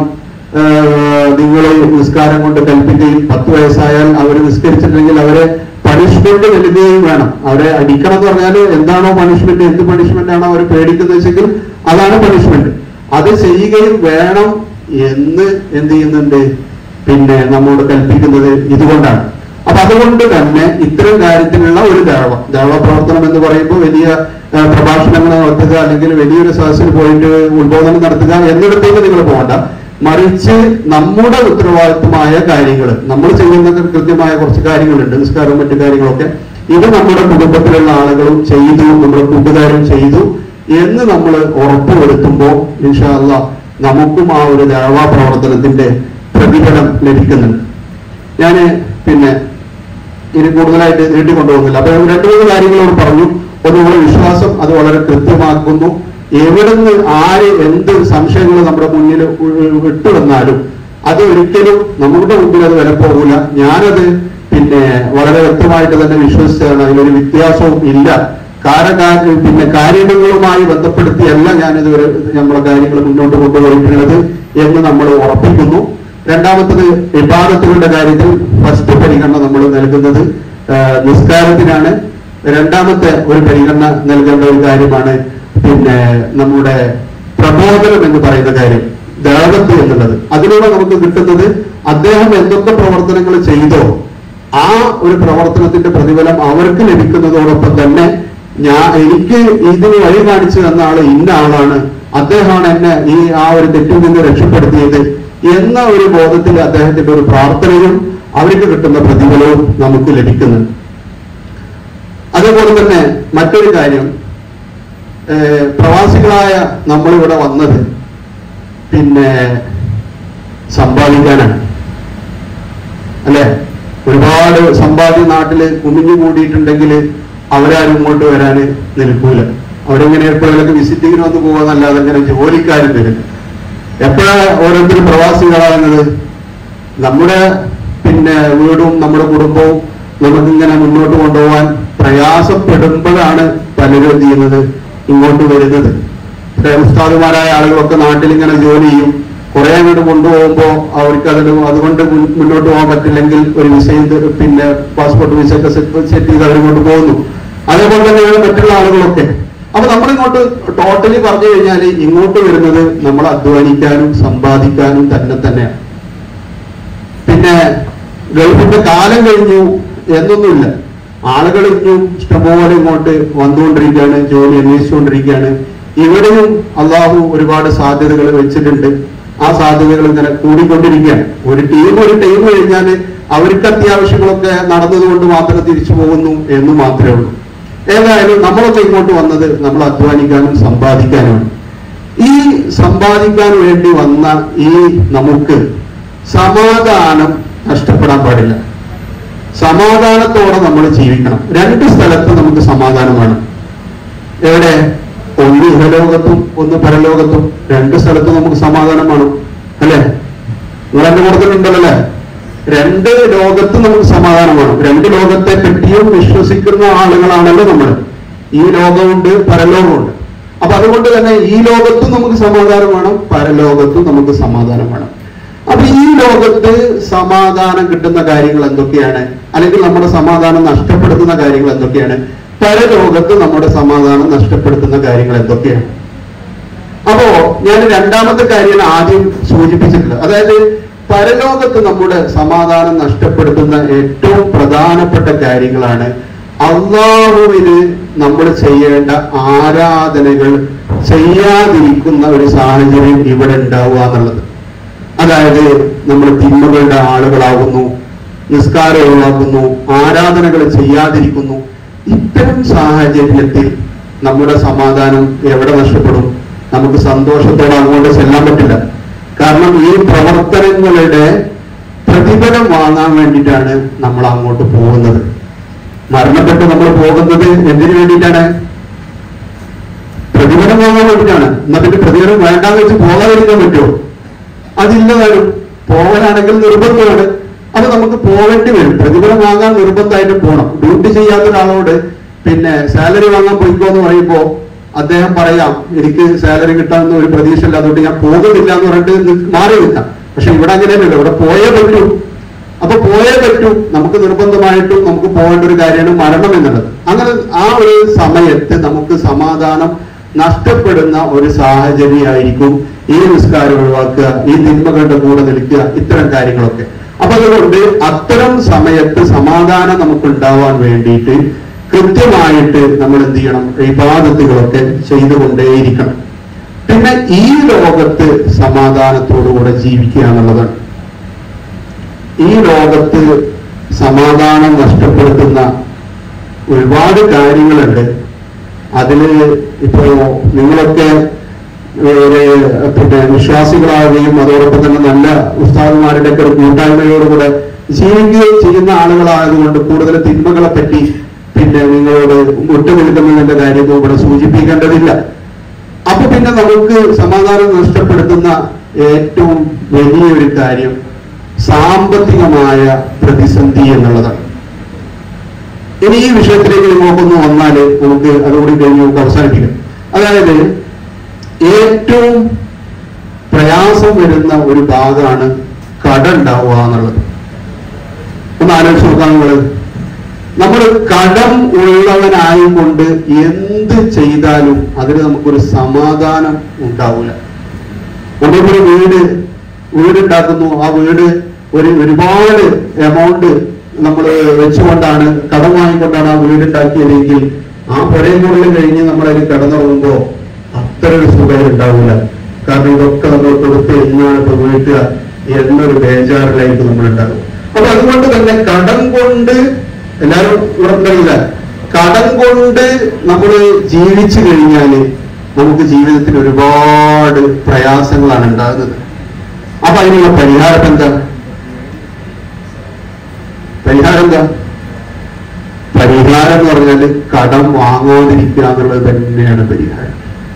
നിങ്ങൾ നിസ്കാരം കൊണ്ട് കൽപ്പിക്കുകയും പത്ത് വയസ്സായാൽ അവർ നിസ്കരിച്ചിട്ടുണ്ടെങ്കിൽ അവരെ പണിഷ്മെന്റ് നൽകുകയും വേണം അവരെ അടിക്കണം എന്ന് പറഞ്ഞാൽ എന്താണോ പണിഷ്മെന്റ് എന്ത് പണിഷ്മെന്റ് ആണോ അവർ പേടിക്കുന്നത് വെച്ചെങ്കിൽ അതാണ് പണിഷ്മെന്റ് അത് ചെയ്യുകയും വേണം എന്ന് എന്ത് ചെയ്യുന്നുണ്ട് പിന്നെ നമ്മോട് കൽപ്പിക്കുന്നത് ഇതുകൊണ്ടാണ് അപ്പൊ അതുകൊണ്ട് തന്നെ ഇത്തരം കാര്യത്തിലുള്ള ഒരു ദേവ ദേവ പ്രവർത്തനം എന്ന് പറയുമ്പോൾ വലിയ ആ, പ്രഭാഷണങ്ങൾ നടത്തുക അല്ലെങ്കിൽ വലിയൊരു സദസ്സിൽ പോയിട്ട് ഉത്ബോധനം നടത്തുക എന്നിടത്തേക്ക് നിങ്ങൾ പോകണ്ട മറിച്ച് നമ്മുടെ ഉത്തരവാദിത്വമായ കാര്യങ്ങൾ നമ്മൾ ചെയ്യുന്ന കൃത്യമായ കുറച്ച് കാര്യങ്ങളുണ്ട് നിസ്കാരവും മറ്റു കാര്യങ്ങളൊക്കെ ഇത് നമ്മുടെ കുടുംബത്തിലുള്ള ആളുകളും ചെയ്തു നമ്മുടെ കൂട്ടുകാരും ചെയ്തു എന്ന് നമ്മൾ ഉറപ്പുവരുത്തുമ്പോൾ ഇൻഷാല്ല നമുക്കും ആ ഒരു ദേവാ പ്രവർത്തനത്തിന്റെ പ്രതിഫലം ലഭിക്കുന്നുണ്ട് ഞാന് പിന്നെ ഇനി കൂടുതലായിട്ട് നീട്ടിക്കൊണ്ടുപോകുന്നില്ല അപ്പൊ രണ്ടു മൂന്ന് കാര്യങ്ങളോട് പറഞ്ഞു ഒന്ന് നമ്മുടെ വിശ്വാസം അത് വളരെ കൃത്യമാക്കുന്നു എവിടുന്ന് ആര് എന്ത് സംശയങ്ങൾ നമ്മുടെ മുന്നിൽ വിട്ടു വന്നാലും അത് ഒരിക്കലും നമ്മുടെ മുമ്പിൽ അത് വില പോകില്ല ഞാനത് പിന്നെ വളരെ വ്യക്തമായിട്ട് തന്നെ വിശ്വസിച്ചാണ് അതിലൊരു വ്യത്യാസവും ഇല്ല കാരകാര്യ പിന്നെ കാര്യങ്ങളുമായി ബന്ധപ്പെടുത്തിയല്ല ഞാനിതുവരെ നമ്മുടെ കാര്യങ്ങൾ മുന്നോട്ട് കൊണ്ടുപോയിട്ടുള്ളത് എന്ന് നമ്മൾ ഉറപ്പിക്കുന്നു രണ്ടാമത്തത് വിവാദത്തുകളുടെ കാര്യത്തിൽ ഫസ്റ്റ് പരിഗണന നമ്മൾ നൽകുന്നത് ആ, നിസ്കാരത്തിനാണ് രണ്ടാമത്തെ ഒരു പരിഗണന നൽകേണ്ട ഒരു കാര്യമാണ് പിന്നെ നമ്മുടെ പ്രബോധനം എന്ന് പറയുന്ന കാര്യം ദാവത്ത് എന്നുള്ളത് അതിലൂടെ നമുക്ക് കിട്ടുന്നത് അദ്ദേഹം എന്തൊക്കെ പ്രവർത്തനങ്ങൾ ചെയ്തോ ആ ഒരു പ്രവർത്തനത്തിന്റെ പ്രതിഫലം അവർക്ക് ലഭിക്കുന്നതോടൊപ്പം തന്നെ ഞാൻ എനിക്ക് ഇതിന് വഴി കാണിച്ചു തന്ന ആള് ഇന്ന ആളാണ് അദ്ദേഹമാണ് എന്നെ ഈ ആ ഒരു തെറ്റിൽ നിന്ന് രക്ഷപ്പെടുത്തിയത് എന്ന ഒരു ബോധത്തിൽ അദ്ദേഹത്തിന്റെ ഒരു പ്രാർത്ഥനയും അവർക്ക് കിട്ടുന്ന പ്രതിഫലവും നമുക്ക് ലഭിക്കുന്നുണ്ട് അതേപോലെ തന്നെ മറ്റൊരു കാര്യം ഏഹ് പ്രവാസികളായ നമ്മളിവിടെ വന്നത് പിന്നെ സമ്പാദിക്കാനാണ് അല്ലെ ഒരുപാട് സമ്പാദ്യം നാട്ടില് കുമിഞ്ഞു കൂടിയിട്ടുണ്ടെങ്കിൽ അവരാരും ഇങ്ങോട്ട് വരാന് നിൽക്കൂല അവരെങ്ങനെ എപ്പോഴെങ്കിലും വിസിറ്റിങ്ങിന് വന്ന് പോകാന്നല്ലാതെ അങ്ങനെ ജോലിക്കാരും വരും എപ്പോഴാ ഓരോരുത്തരും പ്രവാസികളാകുന്നത് നമ്മുടെ പിന്നെ വീടും നമ്മുടെ കുടുംബവും നമുക്കിങ്ങനെ മുന്നോട്ട് കൊണ്ടുപോകാൻ പ്രയാസപ്പെടുമ്പോഴാണ് പലരും എന്ത് ചെയ്യുന്നത് ഇങ്ങോട്ട് വരുന്നത് ഇപ്പൊ ഉസ്താദുമാരായ ആളുകളൊക്കെ നാട്ടിൽ ഇങ്ങനെ ജോലി ചെയ്യും കുറെ അങ്ങോട്ട് കൊണ്ടുപോകുമ്പോ അവർക്ക് അതിന് അതുകൊണ്ട് മുൻ- മുന്നോട്ട് പോകാൻ പറ്റില്ലെങ്കിൽ ഒരു വിസയും ത- പിന്നെ പാസ്പോർട്ട് വിസ ഒക്കെ സെറ്റ് ചെയ്ത് അവരിങ്ങോട്ട് പോകുന്നു അതേപോലെ തന്നെയാണ് മറ്റുള്ള ആളുകളൊക്കെ അപ്പൊ നമ്മളിങ്ങോട്ട് ടോട്ടലി പറഞ്ഞു കഴിഞ്ഞാൽ ഇങ്ങോട്ട് വരുന്നത് നമ്മൾ അധ്വാനിക്കാനും സമ്പാദിക്കാനും തന്നെ തന്നെയാണ് പിന്നെ ഗൾഫിന്റെ കാലം കഴിഞ്ഞു എന്നൊന്നുമില്ല ആളുകൾ ഇനിയും ഇഷ്ടംപോലെ ഇങ്ങോട്ട് വന്നുകൊണ്ടിരിക്കുകയാണ് ജോലി അന്വേഷിച്ചുകൊണ്ടിരിക്കുകയാണ് ഇവിടെയും അള്ളാഹു ഒരുപാട് സാധ്യതകൾ വെച്ചിട്ടുണ്ട് ആ സാധ്യതകൾ ഇങ്ങനെ കൂടിക്കൊണ്ടിരിക്കുകയാണ് ഒരു ടീം ഒരു ടീം കഴിഞ്ഞാൽ അവർക്ക് അത്യാവശ്യങ്ങളൊക്കെ നടന്നതുകൊണ്ട് മാത്രം തിരിച്ചു പോകുന്നു എന്ന് മാത്രമേ ഉള്ളൂ ഏതായാലും നമ്മളൊക്കെ ഇങ്ങോട്ട് വന്നത് നമ്മൾ അധ്വാനിക്കാനും സമ്പാദിക്കാനുമാണ് ഈ സമ്പാദിക്കാൻ വേണ്ടി വന്ന ഈ നമുക്ക് സമാധാനം നഷ്ടപ്പെടാൻ പാടില്ല സമാധാനത്തോടെ നമ്മൾ ജീവിക്കണം രണ്ട് സ്ഥലത്ത് നമുക്ക് സമാധാനമാണ് എവിടെ ഒന്ന് ഇഹലോകത്തും ഒന്ന് പരലോകത്തും രണ്ട് സ്ഥലത്തും നമുക്ക് സമാധാനം വേണം അല്ലേ നിങ്ങൾ എന്റെ കൂട്ടത്തിലുണ്ടല്ലോ അല്ലേ രണ്ട് ലോകത്ത് നമുക്ക് സമാധാനം വേണം രണ്ട് ലോകത്തെ പറ്റിയും വിശ്വസിക്കുന്ന ആളുകളാണല്ലോ നമ്മൾ ഈ ലോകമുണ്ട് പരലോകമുണ്ട് അപ്പൊ അതുകൊണ്ട് തന്നെ ഈ ലോകത്തും നമുക്ക് സമാധാനം വേണം പരലോകത്തും നമുക്ക് സമാധാനം വേണം അപ്പൊ ഈ ലോകത്ത് സമാധാനം കിട്ടുന്ന കാര്യങ്ങൾ എന്തൊക്കെയാണ് അല്ലെങ്കിൽ നമ്മുടെ സമാധാനം നഷ്ടപ്പെടുത്തുന്ന കാര്യങ്ങൾ എന്തൊക്കെയാണ് പരലോകത്ത് നമ്മുടെ സമാധാനം നഷ്ടപ്പെടുത്തുന്ന കാര്യങ്ങൾ എന്തൊക്കെയാണ് അപ്പോ ഞാൻ രണ്ടാമത്തെ കാര്യം ആദ്യം സൂചിപ്പിച്ചിട്ടുള്ളത് അതായത് പരലോകത്ത് നമ്മുടെ സമാധാനം നഷ്ടപ്പെടുത്തുന്ന ഏറ്റവും പ്രധാനപ്പെട്ട കാര്യങ്ങളാണ് അള്ളാഹുവിന് നമ്മൾ ചെയ്യേണ്ട ആരാധനകൾ ചെയ്യാതിരിക്കുന്ന ഒരു സാഹചര്യം ഇവിടെ ഉണ്ടാവുക എന്നുള്ളത് അതായത് നമ്മൾ തിന്മകളുടെ ആളുകളാകുന്നു നിസ്കാരം ഒഴിവാക്കുന്നു ആരാധനകൾ ചെയ്യാതിരിക്കുന്നു ഇത്തരം സാഹചര്യത്തിൽ നമ്മുടെ സമാധാനം എവിടെ നഷ്ടപ്പെടും നമുക്ക് സന്തോഷത്തോടെ അങ്ങോട്ട് ചെല്ലാൻ പറ്റില്ല കാരണം ഈ പ്രവർത്തനങ്ങളുടെ പ്രതിഫലം വാങ്ങാൻ വേണ്ടിയിട്ടാണ് നമ്മൾ അങ്ങോട്ട് പോകുന്നത് മരണപ്പെട്ട് നമ്മൾ പോകുന്നത് എന്തിനു വേണ്ടിയിട്ടാണ് പ്രതിഫലം വാങ്ങാൻ വേണ്ടിയിട്ടാണ് എന്നാ പിന്നെ പ്രതിഫലം വേണ്ടാന്ന് വെച്ച് പോകാതിരിക്കാൻ പറ്റുമോ അതില്ലതാനും പോകാനാണെങ്കിൽ നിർബന്ധമാണ് അത് നമുക്ക് പോകേണ്ടി വരും പ്രതിഫലം വാങ്ങാൻ നിർബന്ധമായിട്ട് പോകണം ഡ്യൂട്ടി ചെയ്യാത്ത ഒരാളോട് പിന്നെ സാലറി വാങ്ങാൻ പോയിക്കോ എന്ന് പറയുമ്പോ അദ്ദേഹം പറയാം എനിക്ക് സാലറി കിട്ടാമെന്ന് ഒരു പ്രതീക്ഷ ഇല്ല അതുകൊണ്ട് ഞാൻ പോകുന്നില്ല എന്ന് പറഞ്ഞിട്ട് നി- മാറി നിൽക്കാം പക്ഷെ ഇവിടെ അങ്ങനെയല്ലല്ലോ ഇവിടെ പോയേ പറ്റൂ അപ്പൊ പോയേ പറ്റൂ നമുക്ക് നിർബന്ധമായിട്ടും നമുക്ക് പോകേണ്ട ഒരു കാര്യമാണ് മരണം എന്നുള്ളത് അങ്ങനെ ആ ഒരു സമയത്ത് നമുക്ക് സമാധാനം നഷ്ടപ്പെടുന്ന ഒരു സാഹചര്യമായിരിക്കും ഈ നിസ്കാരം ഒഴിവാക്കുക ഈ തിന്മകളുടെ കൂടെ നിൽക്കുക ഇത്തരം കാര്യങ്ങളൊക്കെ അപ്പൊ അതുകൊണ്ട് അത്തരം സമയത്ത് സമാധാനം നമുക്ക് ഉണ്ടാവാൻ വേണ്ടിയിട്ട് കൃത്യമായിട്ട് നമ്മൾ എന്ത് ചെയ്യണം വിവാദത്തുകളൊക്കെ ചെയ്തുകൊണ്ടേയിരിക്കണം പിന്നെ ഈ ലോകത്ത് സമാധാനത്തോടുകൂടെ ജീവിക്കുക എന്നുള്ളതാണ് ഈ ലോകത്ത് സമാധാനം നഷ്ടപ്പെടുത്തുന്ന ഒരുപാട് കാര്യങ്ങളുണ്ട് അതില് ഇപ്പോ നിങ്ങളൊക്കെ ഒരു പിന്നെ വിശ്വാസികളാവുകയും അതോടൊപ്പം തന്നെ നല്ല ഉസ്താദുമാരുടെ ഒക്കെ ഒരു കൂട്ടായ്മയോടുകൂടെ ജീവിക്കുകയും ചെയ്യുന്ന ആളുകളായതുകൊണ്ട് കൂടുതൽ തിന്മകളെ പറ്റി പിന്നെ നിങ്ങളോട് വിട്ടുനിൽക്കുന്നതിന്റെ കാര്യമൊന്നും ഇവിടെ സൂചിപ്പിക്കേണ്ടതില്ല അപ്പൊ പിന്നെ നമുക്ക് സമാധാനം നഷ്ടപ്പെടുത്തുന്ന ഏറ്റവും വലിയൊരു കാര്യം സാമ്പത്തികമായ പ്രതിസന്ധി എന്നുള്ളതാണ് ഇനി ഈ വിഷയത്തിലേക്ക് നമുക്കൊന്ന് വന്നാല് നമുക്ക് അതുകൂടി കഴിഞ്ഞ് നമുക്ക് അവസാനിപ്പിക്കാം അതായത് ഏറ്റവും പ്രയാസം വരുന്ന ഒരു ഭാഗമാണ് കട ഉണ്ടാവുക എന്നുള്ളത് ഒന്ന് ആലോചിച്ച് നോക്കാം നിങ്ങള് നമ്മൾ കടം ഉള്ളവനായതുകൊണ്ട് എന്ത് ചെയ്താലും അതിന് നമുക്കൊരു സമാധാനം ഉണ്ടാവില്ല ഒരു വീട് വീടുണ്ടാക്കുന്നു ആ വീട് ഒരു ഒരുപാട് എമൗണ്ട് നമ്മൾ വെച്ചുകൊണ്ടാണ് കടം വാങ്ങിക്കൊണ്ടാണ് ആ വീട് ഉണ്ടാക്കിയതെങ്കിൽ ആ പുരയും കൂടുതൽ കഴിഞ്ഞ് നമ്മളതിൽ കിടന്നുറങ്ങുമ്പോ അത്ര ഒരു സുഖം ഉണ്ടാവില്ല കാരണം ഇതൊക്കെ നമ്മൾ കൊടുത്ത് എന്നാണ് ഇപ്പൊ വീട്ടുക എന്നൊരു ബേജാറിലായിരിക്കും നമ്മൾ ഉണ്ടാകും അപ്പൊ അതുകൊണ്ട് തന്നെ കടം കൊണ്ട് എല്ലാവരും ഉറപ്പില്ല കടം കൊണ്ട് നമ്മൾ ജീവിച്ചു കഴിഞ്ഞാല് നമുക്ക് ജീവിതത്തിൽ ഒരുപാട് പ്രയാസങ്ങളാണ് ഉണ്ടാകുന്നത് അപ്പൊ അതിനുള്ള പരിഹാരം എന്താ പരിഹാരം എന്താ പരിഹാരം എന്ന് പറഞ്ഞാല് കടം വാങ്ങാതിരിക്കുക എന്നുള്ളത് തന്നെയാണ് പരിഹാരം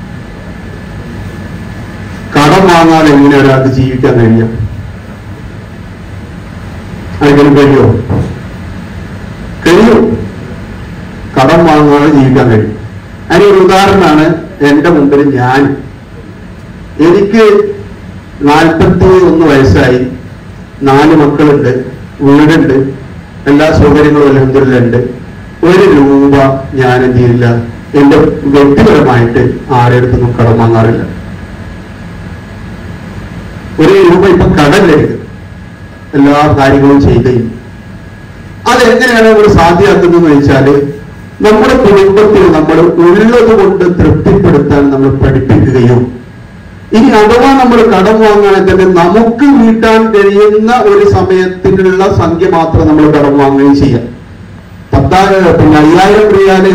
കടം വാങ്ങാതെ എങ്ങനെ ഒരാൾക്ക് ജീവിക്കാൻ കഴിയാം ആരെങ്കിലും കഴിയോ കഴിയും കടം വാങ്ങാതെ ജീവിക്കാൻ കഴിയും അതിനൊരു ഉദാഹരണമാണ് എന്റെ മുമ്പിൽ ഞാൻ എനിക്ക് നാൽപ്പത്തി ഒന്ന് വയസ്സായി നാല് മക്കളുണ്ട് വീടുണ്ട് എല്ലാ സൗകര്യങ്ങളും അലഹദില്ലുണ്ട് ഒരു രൂപ ഞാൻ എന്ത് ചെയ്യില്ല എന്റെ വ്യക്തിപരമായിട്ട് ആരെടുത്തൊന്നും കടം വാങ്ങാറില്ല ഒരു രൂപ ഇപ്പൊ കടലെടുത്ത് എല്ലാ കാര്യങ്ങളും ചെയ്തേയും അതെങ്ങനെയാണ് നമ്മൾ സാധ്യമാക്കുന്നതെന്ന് വെച്ചാല് നമ്മുടെ കുടുംബത്തിൽ നമ്മൾ ഉള്ളത് കൊണ്ട് തൃപ്തിപ്പെടുത്താൻ നമ്മൾ പഠിപ്പിക്കുകയും ഇനി അഥവാ നമ്മൾ കടം വാങ്ങുകയാണെങ്കിൽ തന്നെ നമുക്ക് വീട്ടാൻ കഴിയുന്ന ഒരു സമയത്തിനുള്ള സംഖ്യ മാത്രം നമ്മൾ കടം വാങ്ങുകയും ചെയ്യാം പത്തായിരം പിന്നെ അയ്യായിരം റിയാല്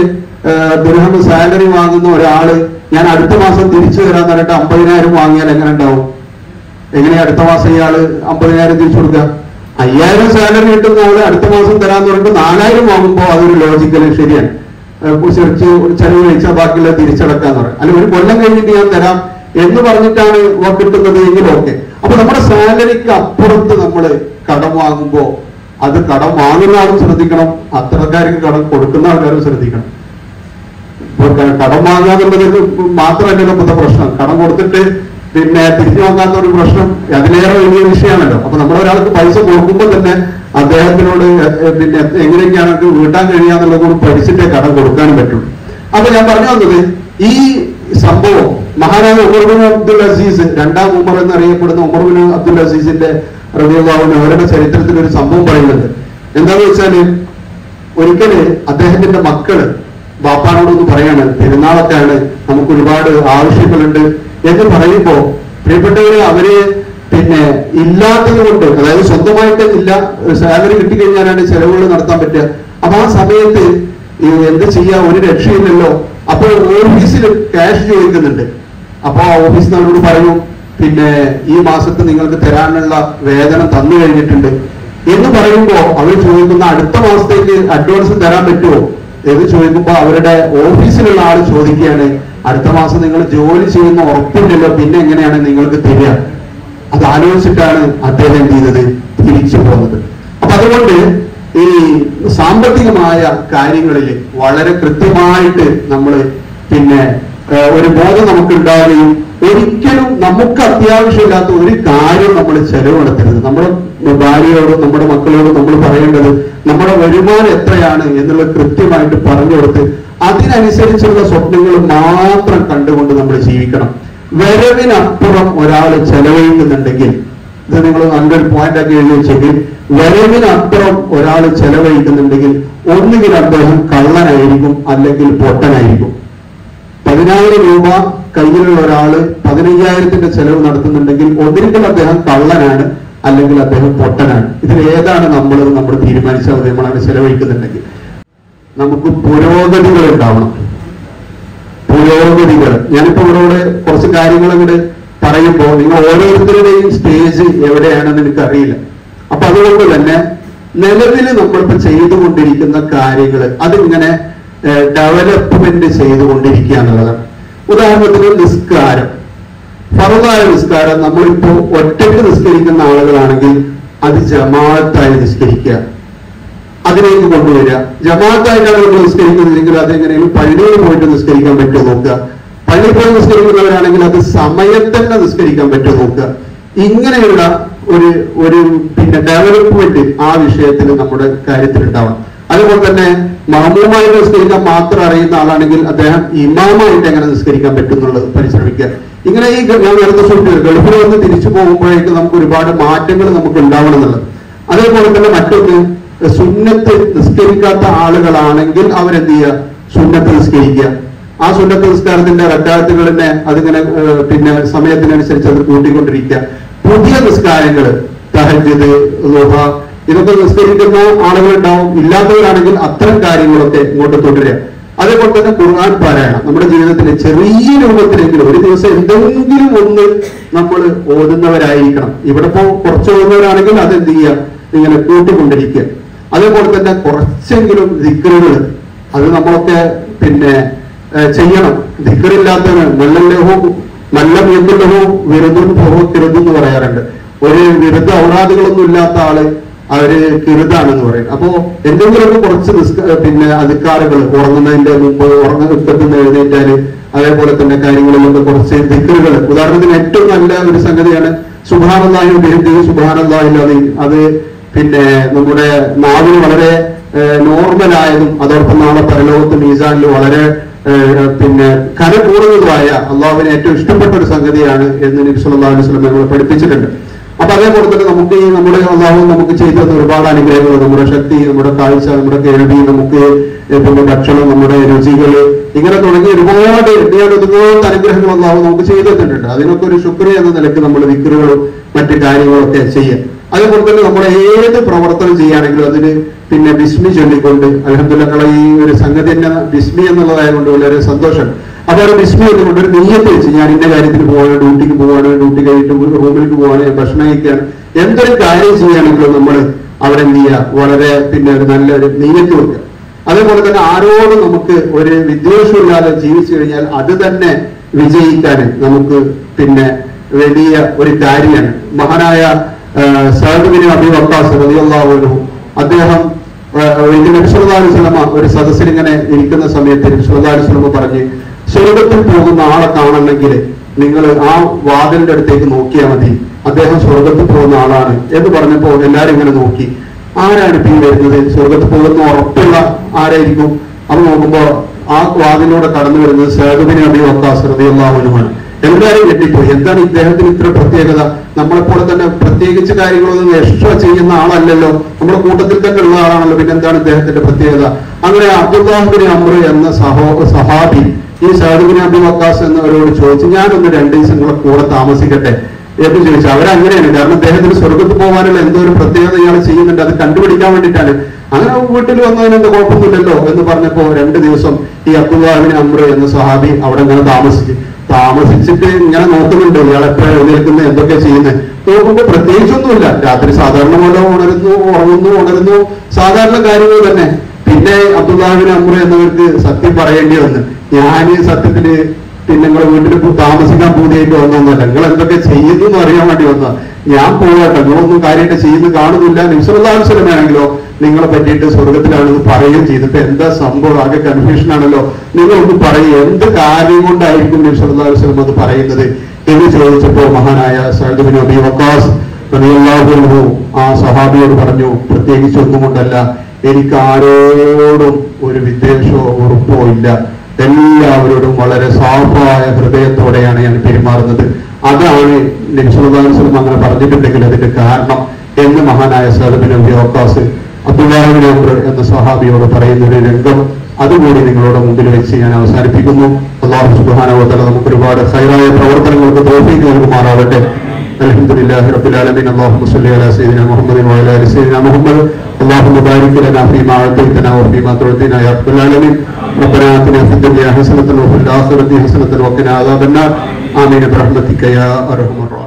ദുർഹം സാലറി വാങ്ങുന്ന ഒരാള് ഞാൻ അടുത്ത മാസം തിരിച്ചു തരാൻ പറഞ്ഞിട്ട് അമ്പതിനായിരം വാങ്ങിയാൽ എങ്ങനെ ഉണ്ടാവും എങ്ങനെയാ അടുത്ത മാസം ഇയാള് അമ്പതിനായിരം തിരിച്ചു കൊടുക്കുക അയ്യായിരം സാലറി കിട്ടുന്ന ആള് അടുത്ത മാസം തരാന്ന് പറഞ്ഞിട്ട് നാലായിരം വാങ്ങുമ്പോൾ അതൊരു ലോജിക്കല് ശരിയാണ് ചെറിച്ച് ചെലവ് കഴിച്ചാൽ ബാക്കിയുള്ള തിരിച്ചടക്കാന്ന് പറയും അല്ലെങ്കിൽ ഒരു കൊല്ലം കഴിഞ്ഞിട്ട് ഞാൻ തരാം എന്ന് പറഞ്ഞിട്ടാണ് ഇവ കിട്ടുന്നത് എങ്കിൽ ഓക്കെ അപ്പൊ നമ്മുടെ സാലറിക്ക് അപ്പുറത്ത് നമ്മൾ കടം വാങ്ങുമ്പോ അത് കടം വാങ്ങുന്ന ആളും ശ്രദ്ധിക്കണം അത്രക്കാർക്ക് കടം കൊടുക്കുന്ന ആൾക്കാരും ശ്രദ്ധിക്കണം ഇപ്പൊ ക- കടം വാങ്ങാന്നുള്ളത് മാത്രമല്ലല്ലോ ഇപ്പോഴത്തെ പ്രശ്നം കടം കൊടുത്തിട്ട് പിന്നെ തിരിച്ചു വാങ്ങാത്ത ഒരു പ്രശ്നം അതിലേറെ വലിയ വിഷയമാണല്ലോ അപ്പൊ നമ്മൾ ഒരാൾക്ക് പൈസ കൊടുക്കുമ്പോൾ തന്നെ അദ്ദേഹത്തിനോട് എ- എ- പിന്നെ എങ്ങനെയൊക്കെയാണ് എനിക്ക് വീട്ടാൻ കഴിയാന്നുള്ളത് കൂടി പഠിച്ചിട്ടേ കടം കൊടുക്കാനും പറ്റുള്ളൂ അപ്പൊ ഞാൻ പറഞ്ഞു വന്നത് ഈ സംഭവം മഹാനായ ഉമർബിൻ അബ്ദുൽ അസീസ് രണ്ടാം ഉമർ എന്നറിയപ്പെടുന്ന ഉമർബിൻ അബ്ദുൽ അസീസിന്റെ റബിയുള്ളാവിന് അവരുടെ ചരിത്രത്തിൽ ഒരു സംഭവം പറയുന്നുണ്ട് എന്താന്ന് വെച്ചാല് ഒരിക്കല് അദ്ദേഹത്തിന്റെ മക്കള് ബാപ്പാനോടൊന്ന് പറയാണ് പെരുന്നാളൊക്കെയാണ് നമുക്ക് ഒരുപാട് ആവശ്യങ്ങളുണ്ട് എന്ന് പറയുമ്പോ പ്രിയപ്പെട്ടവര് അവര് പിന്നെ ഇല്ലാത്തത് കൊണ്ട് അതായത് സ്വന്തമായിട്ട് ഇല്ല സാലറി കിട്ടിക്കഴിഞ്ഞാലാണ് ചെലവുകൾ നടത്താൻ പറ്റുക അപ്പൊ ആ സമയത്ത് ഈ എന്ത് ചെയ്യാ ഒരു രക്ഷയില്ലല്ലോ അപ്പൊ ഓഫീസിൽ ക്യാഷ് ചോദിക്കുന്നുണ്ട് അപ്പൊ ആ ഓഫീസിൽ അവരോട് പറയും പിന്നെ ഈ മാസത്തെ നിങ്ങൾക്ക് തരാനുള്ള വേതനം തന്നു കഴിഞ്ഞിട്ടുണ്ട് എന്ന് പറയുമ്പോ അവർ ചോദിക്കുന്ന അടുത്ത മാസത്തേക്ക് അഡ്വാൻസ് തരാൻ പറ്റുമോ എന്ന് ചോദിക്കുമ്പോ അവരുടെ ഓഫീസിലുള്ള ആൾ ചോദിക്കുകയാണ് അടുത്ത മാസം നിങ്ങൾ ജോലി ചെയ്യുന്ന ഉറപ്പില്ലല്ലോ പിന്നെ എങ്ങനെയാണ് നിങ്ങൾക്ക് തരിക അത് ആലോചിച്ചിട്ടാണ് അദ്ദേഹം എന്ത് ചെയ്തത് തിരിച്ചു പോകുന്നത് അപ്പൊ അതുകൊണ്ട് ഈ സാമ്പത്തികമായ കാര്യങ്ങളിൽ വളരെ കൃത്യമായിട്ട് നമ്മൾ പിന്നെ ഏഹ്, ഒരു ബോധം നമുക്ക് ഉണ്ടാവുകയും ഒരിക്കലും നമുക്ക് അത്യാവശ്യമില്ലാത്ത ഒരു കാര്യം നമ്മൾ ചെലവ് നടത്തരുത് നമ്മുടെ ഭാര്യയോടും നമ്മുടെ മക്കളോടും നമ്മൾ പറയേണ്ടത് നമ്മുടെ വരുമാനം എത്രയാണ് എന്നുള്ളത് കൃത്യമായിട്ട് പറഞ്ഞു കൊടുത്ത് അതിനനുസരിച്ചുള്ള സ്വപ്നങ്ങൾ മാത്രം കണ്ടുകൊണ്ട് നമ്മൾ ജീവിക്കണം വരവിനപ്പുറം ഒരാൾ ചെലവഴിക്കുന്നുണ്ടെങ്കിൽ ഇത് നിങ്ങൾ നല്ലൊരു പോയിന്റ് ആക്കി എഴുതി വെച്ചെങ്കിൽ വരവിനപ്പുറം ഒരാൾ ചെലവഴിക്കുന്നുണ്ടെങ്കിൽ ഒന്നുകിൽ അദ്ദേഹം കള്ളനായിരിക്കും അല്ലെങ്കിൽ പൊട്ടനായിരിക്കും പതിനായിരം രൂപ കയ്യിലുള്ള ഒരാള് പതിനയ്യായിരത്തിന്റെ ചെലവ് നടത്തുന്നുണ്ടെങ്കിൽ ഒന്നിരിക്കൽ അദ്ദേഹം കള്ളനാണ് അല്ലെങ്കിൽ അദ്ദേഹം പൊട്ടനാണ് ഇതിൽ ഏതാണ് നമ്മൾ നമ്മൾ തീരുമാനിച്ചാൽ മതി നമ്മൾ അങ്ങനെ ചെലവഴിക്കുന്നുണ്ടെങ്കിൽ നമുക്ക് പുരോഗതികൾ ഉണ്ടാവണം പുരോഗതികൾ ഞാനിപ്പോ ഇവരോട് കുറച്ച് കാര്യങ്ങൾ കൂടെ പറയുമ്പോൾ നിങ്ങൾ ഓരോരുത്തരുടെയും സ്റ്റേജ് എവിടെയാണെന്ന് എനിക്ക് അറിയില്ല അപ്പൊ അതുകൊണ്ട് തന്നെ നിലവിൽ നമ്മളിപ്പോ ചെയ്തുകൊണ്ടിരിക്കുന്ന കാര്യങ്ങൾ അതിങ്ങനെ ഡെവലപ്മെന്റ് ചെയ്തുകൊണ്ടിരിക്കുക എന്നുള്ളതാണ് ഉദാഹരണത്തിന് നിസ്കാരം ഫറദായ നിസ്കാരം നമ്മളിപ്പോ ഒറ്റയ്ക്ക് നിസ്കരിക്കുന്ന ആളുകളാണെങ്കിൽ അത് ജമാഅത്തായി നിസ്കരിക്കുക അതിലേക്ക് കൊണ്ടുവരിക ജമാഅത്തായിട്ടാണ് നമ്മൾ നിസ്കരിക്കുന്നില്ലെങ്കിൽ അതെങ്ങനെയും പള്ളിയിൽ പോയിട്ട് നിസ്കരിക്കാൻ പറ്റുമോ നോക്കുക പള്ളിയിൽ പോയി നിസ്കരിക്കുന്നവരാണെങ്കിൽ അത് സമയത്തന്നെ നിസ്കരിക്കാൻ പറ്റുമോ നോക്കുക ഇങ്ങനെയുള്ള ഒരു ഒരു പിന്നെ ഡെവലപ്മെന്റ് ആ വിഷയത്തിൽ നമ്മുടെ കാര്യത്തിൽ ഉണ്ടാവണം അതുപോലെ തന്നെ മാമൂമായി നിസ്കരിക്കാൻ മാത്രം അറിയുന്ന ആളാണെങ്കിൽ അദ്ദേഹം ഇമാമായിട്ട് എങ്ങനെ നിസ്കരിക്കാൻ പറ്റും എന്നുള്ളത് പരിശ്രമിക്കുക ഇങ്ങനെ ഈ ഗ- ഞാൻ നേരത്തെ സൂചിപ്പിച്ചത് ഗൾഫിൽ വന്ന് തിരിച്ചു പോകുമ്പോഴേക്ക് നമുക്ക് ഒരുപാട് മാറ്റങ്ങൾ നമുക്ക് ഉണ്ടാവണം എന്നുള്ളത് അതേപോലെ തന്നെ മറ്റൊന്ന് സുന്നത്ത് നിസ്കരിക്കാത്ത ആളുകളാണെങ്കിൽ അവരെന്ത് ചെയ്യുക സുന്നത്ത് നിസ്കരിക്കുക ആ സുന്നത്ത് നിസ്കാരത്തിന്റെ റക്കാത്തുകളിനെ അതിങ്ങനെ ഏഹ്, പിന്നെ സമയത്തിനനുസരിച്ച് അത് കൂട്ടിക്കൊണ്ടിരിക്കുക പുതിയ നിസ്കാരങ്ങൾ തഹജ്ജുദ് ളുഹ ഇതൊക്കെ നിസ്കരിക്കുന്ന ആളുകളുണ്ടാവും ഇല്ലാത്തവരാണെങ്കിൽ അത്തരം കാര്യങ്ങളൊക്കെ ഇങ്ങോട്ട് തുടരുക അതേപോലെ തന്നെ ഖുർആൻ പാരായണം നമ്മുടെ ജീവിതത്തിൽ ചെറിയ രൂപത്തിലെങ്കിലും ഒരു ദിവസം എന്തെങ്കിലും ഒന്ന് നമ്മൾ ഓതുന്നവരായിരിക്കണം ഇവിടെ ഇപ്പോ കുറച്ച് ഓതുന്നവരാണെങ്കിൽ അത് എന്ത് ചെയ്യുക ഇങ്ങനെ കൂട്ടിക്കൊണ്ടിരിക്കുക അതേപോലെ തന്നെ കുറച്ചെങ്കിലും ദിക്കറുകൾ അത് നമ്മളൊക്കെ പിന്നെ ഏഹ്, ചെയ്യണം ദിക്കറില്ലാത്തവന് മല്ലല്ലഹു നല്ല വീട്ടിലഹു വിരുദും ഭോഗക്കിരുതും എന്ന് പറയാറുണ്ട് ഒരു വിരുദ്ധ ഔറാദുകളൊന്നും ഇല്ലാത്ത ആള് അവര് കിരുതാണെന്ന് പറയും അപ്പോ എന്തെങ്കിലുമൊക്കെ കുറച്ച് നിസ്ക- പിന്നെ അധികാറുകൾ ഉറങ്ങുന്നതിന്റെ മുമ്പ് ഉറങ്ങ ഉറക്കത്തിന് എഴുന്നേറ്റാല് അതേപോലെ തന്നെ കാര്യങ്ങളിലൊക്കെ കുറച്ച് ദിക്കറുകൾ ഉദാഹരണത്തിന് ഏറ്റവും നല്ല ഒരു സംഗതിയാണ് സുബാനന്ദായും ബിരുദി സുബാനന്ദായില്ലാതെ അത് പിന്നെ നമ്മുടെ നാവിന് വളരെ നോർമൽ ആയതും അതോടൊപ്പം നാളെ പരലോകത്ത് മീസാനിൽ വളരെ ഏഹ്, പിന്നെ കന കൂടുന്നതുമായ അള്ളാഹുവിന് ഏറ്റവും ഇഷ്ടപ്പെട്ട ഒരു സംഗതിയാണ് എന്ന് നബി സല്ലല്ലാഹു അലൈഹി വസല്ലം നമ്മളെ പഠിപ്പിച്ചിട്ടുണ്ട് അപ്പൊ അതേപോലെ തന്നെ നമുക്ക് ഈ നമ്മുടെ അള്ളാഹു നമുക്ക് ചെയ്തു തന്ന ഒരുപാട് അനുഗ്രഹങ്ങൾ നമ്മുടെ ശക്തി നമ്മുടെ കാഴ്ച നമ്മുടെ കേൾവി നമുക്ക് പിന്നെ ഭക്ഷണം നമ്മുടെ രുചികൾ ഇങ്ങനെ തുടങ്ങി ഒരുപാട് എണ്ണിയാൽ ഒരുപാട് അനുഗ്രഹങ്ങൾ അള്ളാഹു നമുക്ക് ചെയ്തു തന്നിട്ടുണ്ട് അതിനൊക്കെ ഒരു ശുക്രിയ എന്ന നിലയ്ക്ക് നമ്മൾ വിക്രുകളും മറ്റു കാര്യങ്ങളൊക്കെ ചെയ്യാം അതേപോലെ തന്നെ നമ്മൾ ഏത് പ്രവർത്തനം ചെയ്യുകയാണെങ്കിലും അതിന് പിന്നെ ബിസ്മി ചൊല്ലിക്കൊണ്ട് അലഹദില്ല ഈ ഒരു സംഗതി തന്നെ ബിസ്മി എന്നുള്ളതായതുകൊണ്ട് വളരെ സന്തോഷം അപ്പൊ ഒരു ബിസ്മി എന്നുകൊണ്ട് ഒരു നെയ്യത്ത് വെച്ച് ഞാൻ ഇന്ന കാര്യത്തിന് പോവാണ് ഡ്യൂട്ടിക്ക് പോവാണ് ഡ്യൂട്ടി കഴിഞ്ഞിട്ട് റൂമിലേക്ക് പോവാണ് ഞാൻ ഭക്ഷണം കഴിക്കുകയാണ് എന്തൊരു കാര്യം ചെയ്യുകയാണെങ്കിലും നമ്മൾ അവിടെ എന്ത് ചെയ്യുക വളരെ പിന്നെ ഒരു നല്ലൊരു നെയ്യത്ത് വെക്കുക അതേപോലെ തന്നെ ആരോടും നമുക്ക് ഒരു വിദ്വേഷമില്ലാതെ ജീവിച്ചു കഴിഞ്ഞാൽ അത് തന്നെ വിജയിക്കാൻ നമുക്ക് പിന്നെ വലിയ ഒരു കാര്യമാണ് മഹാനായ സാഹിബിന് അബി വക്കാസ് റളിയല്ലാഹു അൻഹു അദ്ദേഹം ആ, ഒരിക്കൽ നബി സല്ലല്ലാഹു അലൈഹി വസല്ലമ ഒരു സദസ്സിൽ ഇങ്ങനെ ഇരിക്കുന്ന സമയത്ത് നബി സല്ലല്ലാഹു അലൈഹി വസല്ലമ പറഞ്ഞ് സ്വർഗത്തിൽ പോകുന്ന ആളെ കാണണമെങ്കിൽ നിങ്ങൾ ആ വാതിലിന്റെ അടുത്തേക്ക് നോക്കിയാൽ മതി അദ്ദേഹം സ്വർഗത്തിൽ പോകുന്ന ആളാണ് എന്ന് പറഞ്ഞപ്പോൾ എല്ലാരും ഇങ്ങനെ നോക്കി ആരാണ് ഇപ്പൊ ഈ വരുന്നത് സ്വർഗത്തിൽ പോകുന്ന ഉറപ്പുള്ള ആരായിരിക്കും അത് നോക്കുമ്പോ ആ വാതിലൂടെ കടന്നു വരുന്നത് സേതുബിന് അബി വക്കാസ് റളിയല്ലാഹുവിനുമാണ് എല്ലാവരും ഞെട്ടിപ്പോയി എന്താണ് ഇദ്ദേഹത്തിന് ഇത്ര പ്രത്യേകത നമ്മളെപ്പോലെ തന്നെ പ്രത്യേകിച്ച് കാര്യങ്ങളൊന്നും എക്സ്ട്രാ ചെയ്യുന്ന ആളല്ലല്ലോ നമ്മുടെ കൂട്ടത്തിൽ തന്നെ ഉള്ള ആളാണല്ലോ പിന്നെ എന്താണ് ഇദ്ദേഹത്തിന്റെ പ്രത്യേകത അങ്ങനെ അബ്ദുല്ലാഹിബിൻ അമ്ര എന്ന സഹോ സഹാബി ഈ സാദുബിൻ അബി വക്കാസ് എന്നവരോട് ചോദിച്ചു ഞാനൊന്ന് രണ്ട് ദിവസം കൂടെ കൂടെ താമസിക്കട്ടെ എന്ന് ചോദിച്ചു അവരങ്ങനെയാണ് കാരണം അദ്ദേഹത്തിന് സ്വർഗത്ത് പോകാനുള്ള എന്തോ ഒരു പ്രത്യേകത ഇയാൾ ചെയ്യുന്നുണ്ട് അത് കണ്ടുപിടിക്കാൻ വേണ്ടിയിട്ടാണ് അങ്ങനെ വീട്ടിൽ വന്നതിന് എന്താ കുഴപ്പമൊന്നുമില്ലല്ലോ എന്ന് പറഞ്ഞപ്പോ രണ്ട് ദിവസം ഈ അബ്ദുല്ലാഹിബിൻ അമ്ര എന്ന സഹാബി അവിടെ ഇങ്ങനെ താമസിച്ചു താമസിച്ചിട്ട് ഇങ്ങനെ നോക്കുന്നുണ്ട് ഇയാൾ എപ്പോഴാണ് എഴുന്നേൽക്കുന്നത് എന്തൊക്കെ ചെയ്യുന്നത് നോക്കുമ്പോ പ്രത്യേകിച്ചൊന്നുമില്ല രാത്രി സാധാരണ പോലെ ഉണരുന്നു ഉറങ്ങുന്നു ഉണരുന്നു സാധാരണ കാര്യങ്ങൾ തന്നെ പിന്നെ അബ്ദുല്ലാഹിബിൻ അമ്ര എന്നവർക്ക് സത്യം പറയേണ്ടി വന്നു ഞാൻ സത്യത്തില് പിന്നെ നിങ്ങളെ വീട്ടിൽ പോ- താമസിക്കാൻ പൂതിയായിട്ട് വന്നൊന്നുമല്ല നിങ്ങൾ എന്തൊക്കെ ചെയ്യുന്നു എന്ന് അറിയാൻ വേണ്ടി വന്ന ഞാൻ പോകട്ടെ നിങ്ങളൊന്നും കാര്യമായിട്ട് ചെയ്യുന്നു കാണുന്നില്ല നിമിഷമല്ലാവശ്യമേണെങ്കിലോ നിങ്ങളെ പറ്റിയിട്ട് സ്വർഗത്തിലാണെന്ന് പറയുകയും ചെയ്തിട്ട് എന്താ സംഭവം ആകെ കൺഫ്യൂഷൻ ആണല്ലോ നിങ്ങളൊന്ന് പറയും എന്ത് കാര്യം കൊണ്ടായിരിക്കും നിമിഷമല്ലാവശ്യം അത് പറയുന്നത് എന്ന് ചോദിച്ചപ്പോ മഹാനായ സഹദുബിൻ അബി വക്കാസ് റളിയല്ലാഹു അൻഹു ആ സഹാബിയോട് പറഞ്ഞു പ്രത്യേകിച്ച് ഒന്നും കൊണ്ടല്ല എനിക്ക് ആരോടും ഒരു വിദ്വേഷമോ ഉറപ്പോ ഇല്ല എല്ലാവരോടും വളരെ സാഫായ ഹൃദയത്തോടെയാണ് ഞാൻ പെരുമാറുന്നത് അതാണ് നബിസുല്ലാസ്ലം അങ്ങനെ പറഞ്ഞിട്ടുണ്ടെങ്കിൽ അതിന്റെ കാരണം എന്ന് മഹാനായ സഹദബിൻ അബി വക്കാസ് അബ്ദുല്ലാഹിബിൻ അമർ എന്ന സഹാബിയോട് പറയുന്ന ഒരു രംഗം അതുകൂടി നിങ്ങളുടെ മുമ്പിൽ വെച്ച് ഞാൻ അവസാനിപ്പിക്കുന്നു അള്ളാഹു സുബാനവത്തല നമുക്ക് ഒരുപാട് ഹൈറായ പ്രവർത്തനങ്ങൾക്ക് തോഫീക്ക് നൽകുമാറാവട്ടെ الحمد لله رب العالمين اللهم صل على سيدنا محمد وعلى ال سيدنا محمد اللهم بارك لنا فيما اعطيتنا وفيما تعطينا يا رب العالمين ربنا اتنا في الدنيا حسنه وفي الاخره حسنه وقنا عذاب النار امين برحمتك يا ارحم الراحمين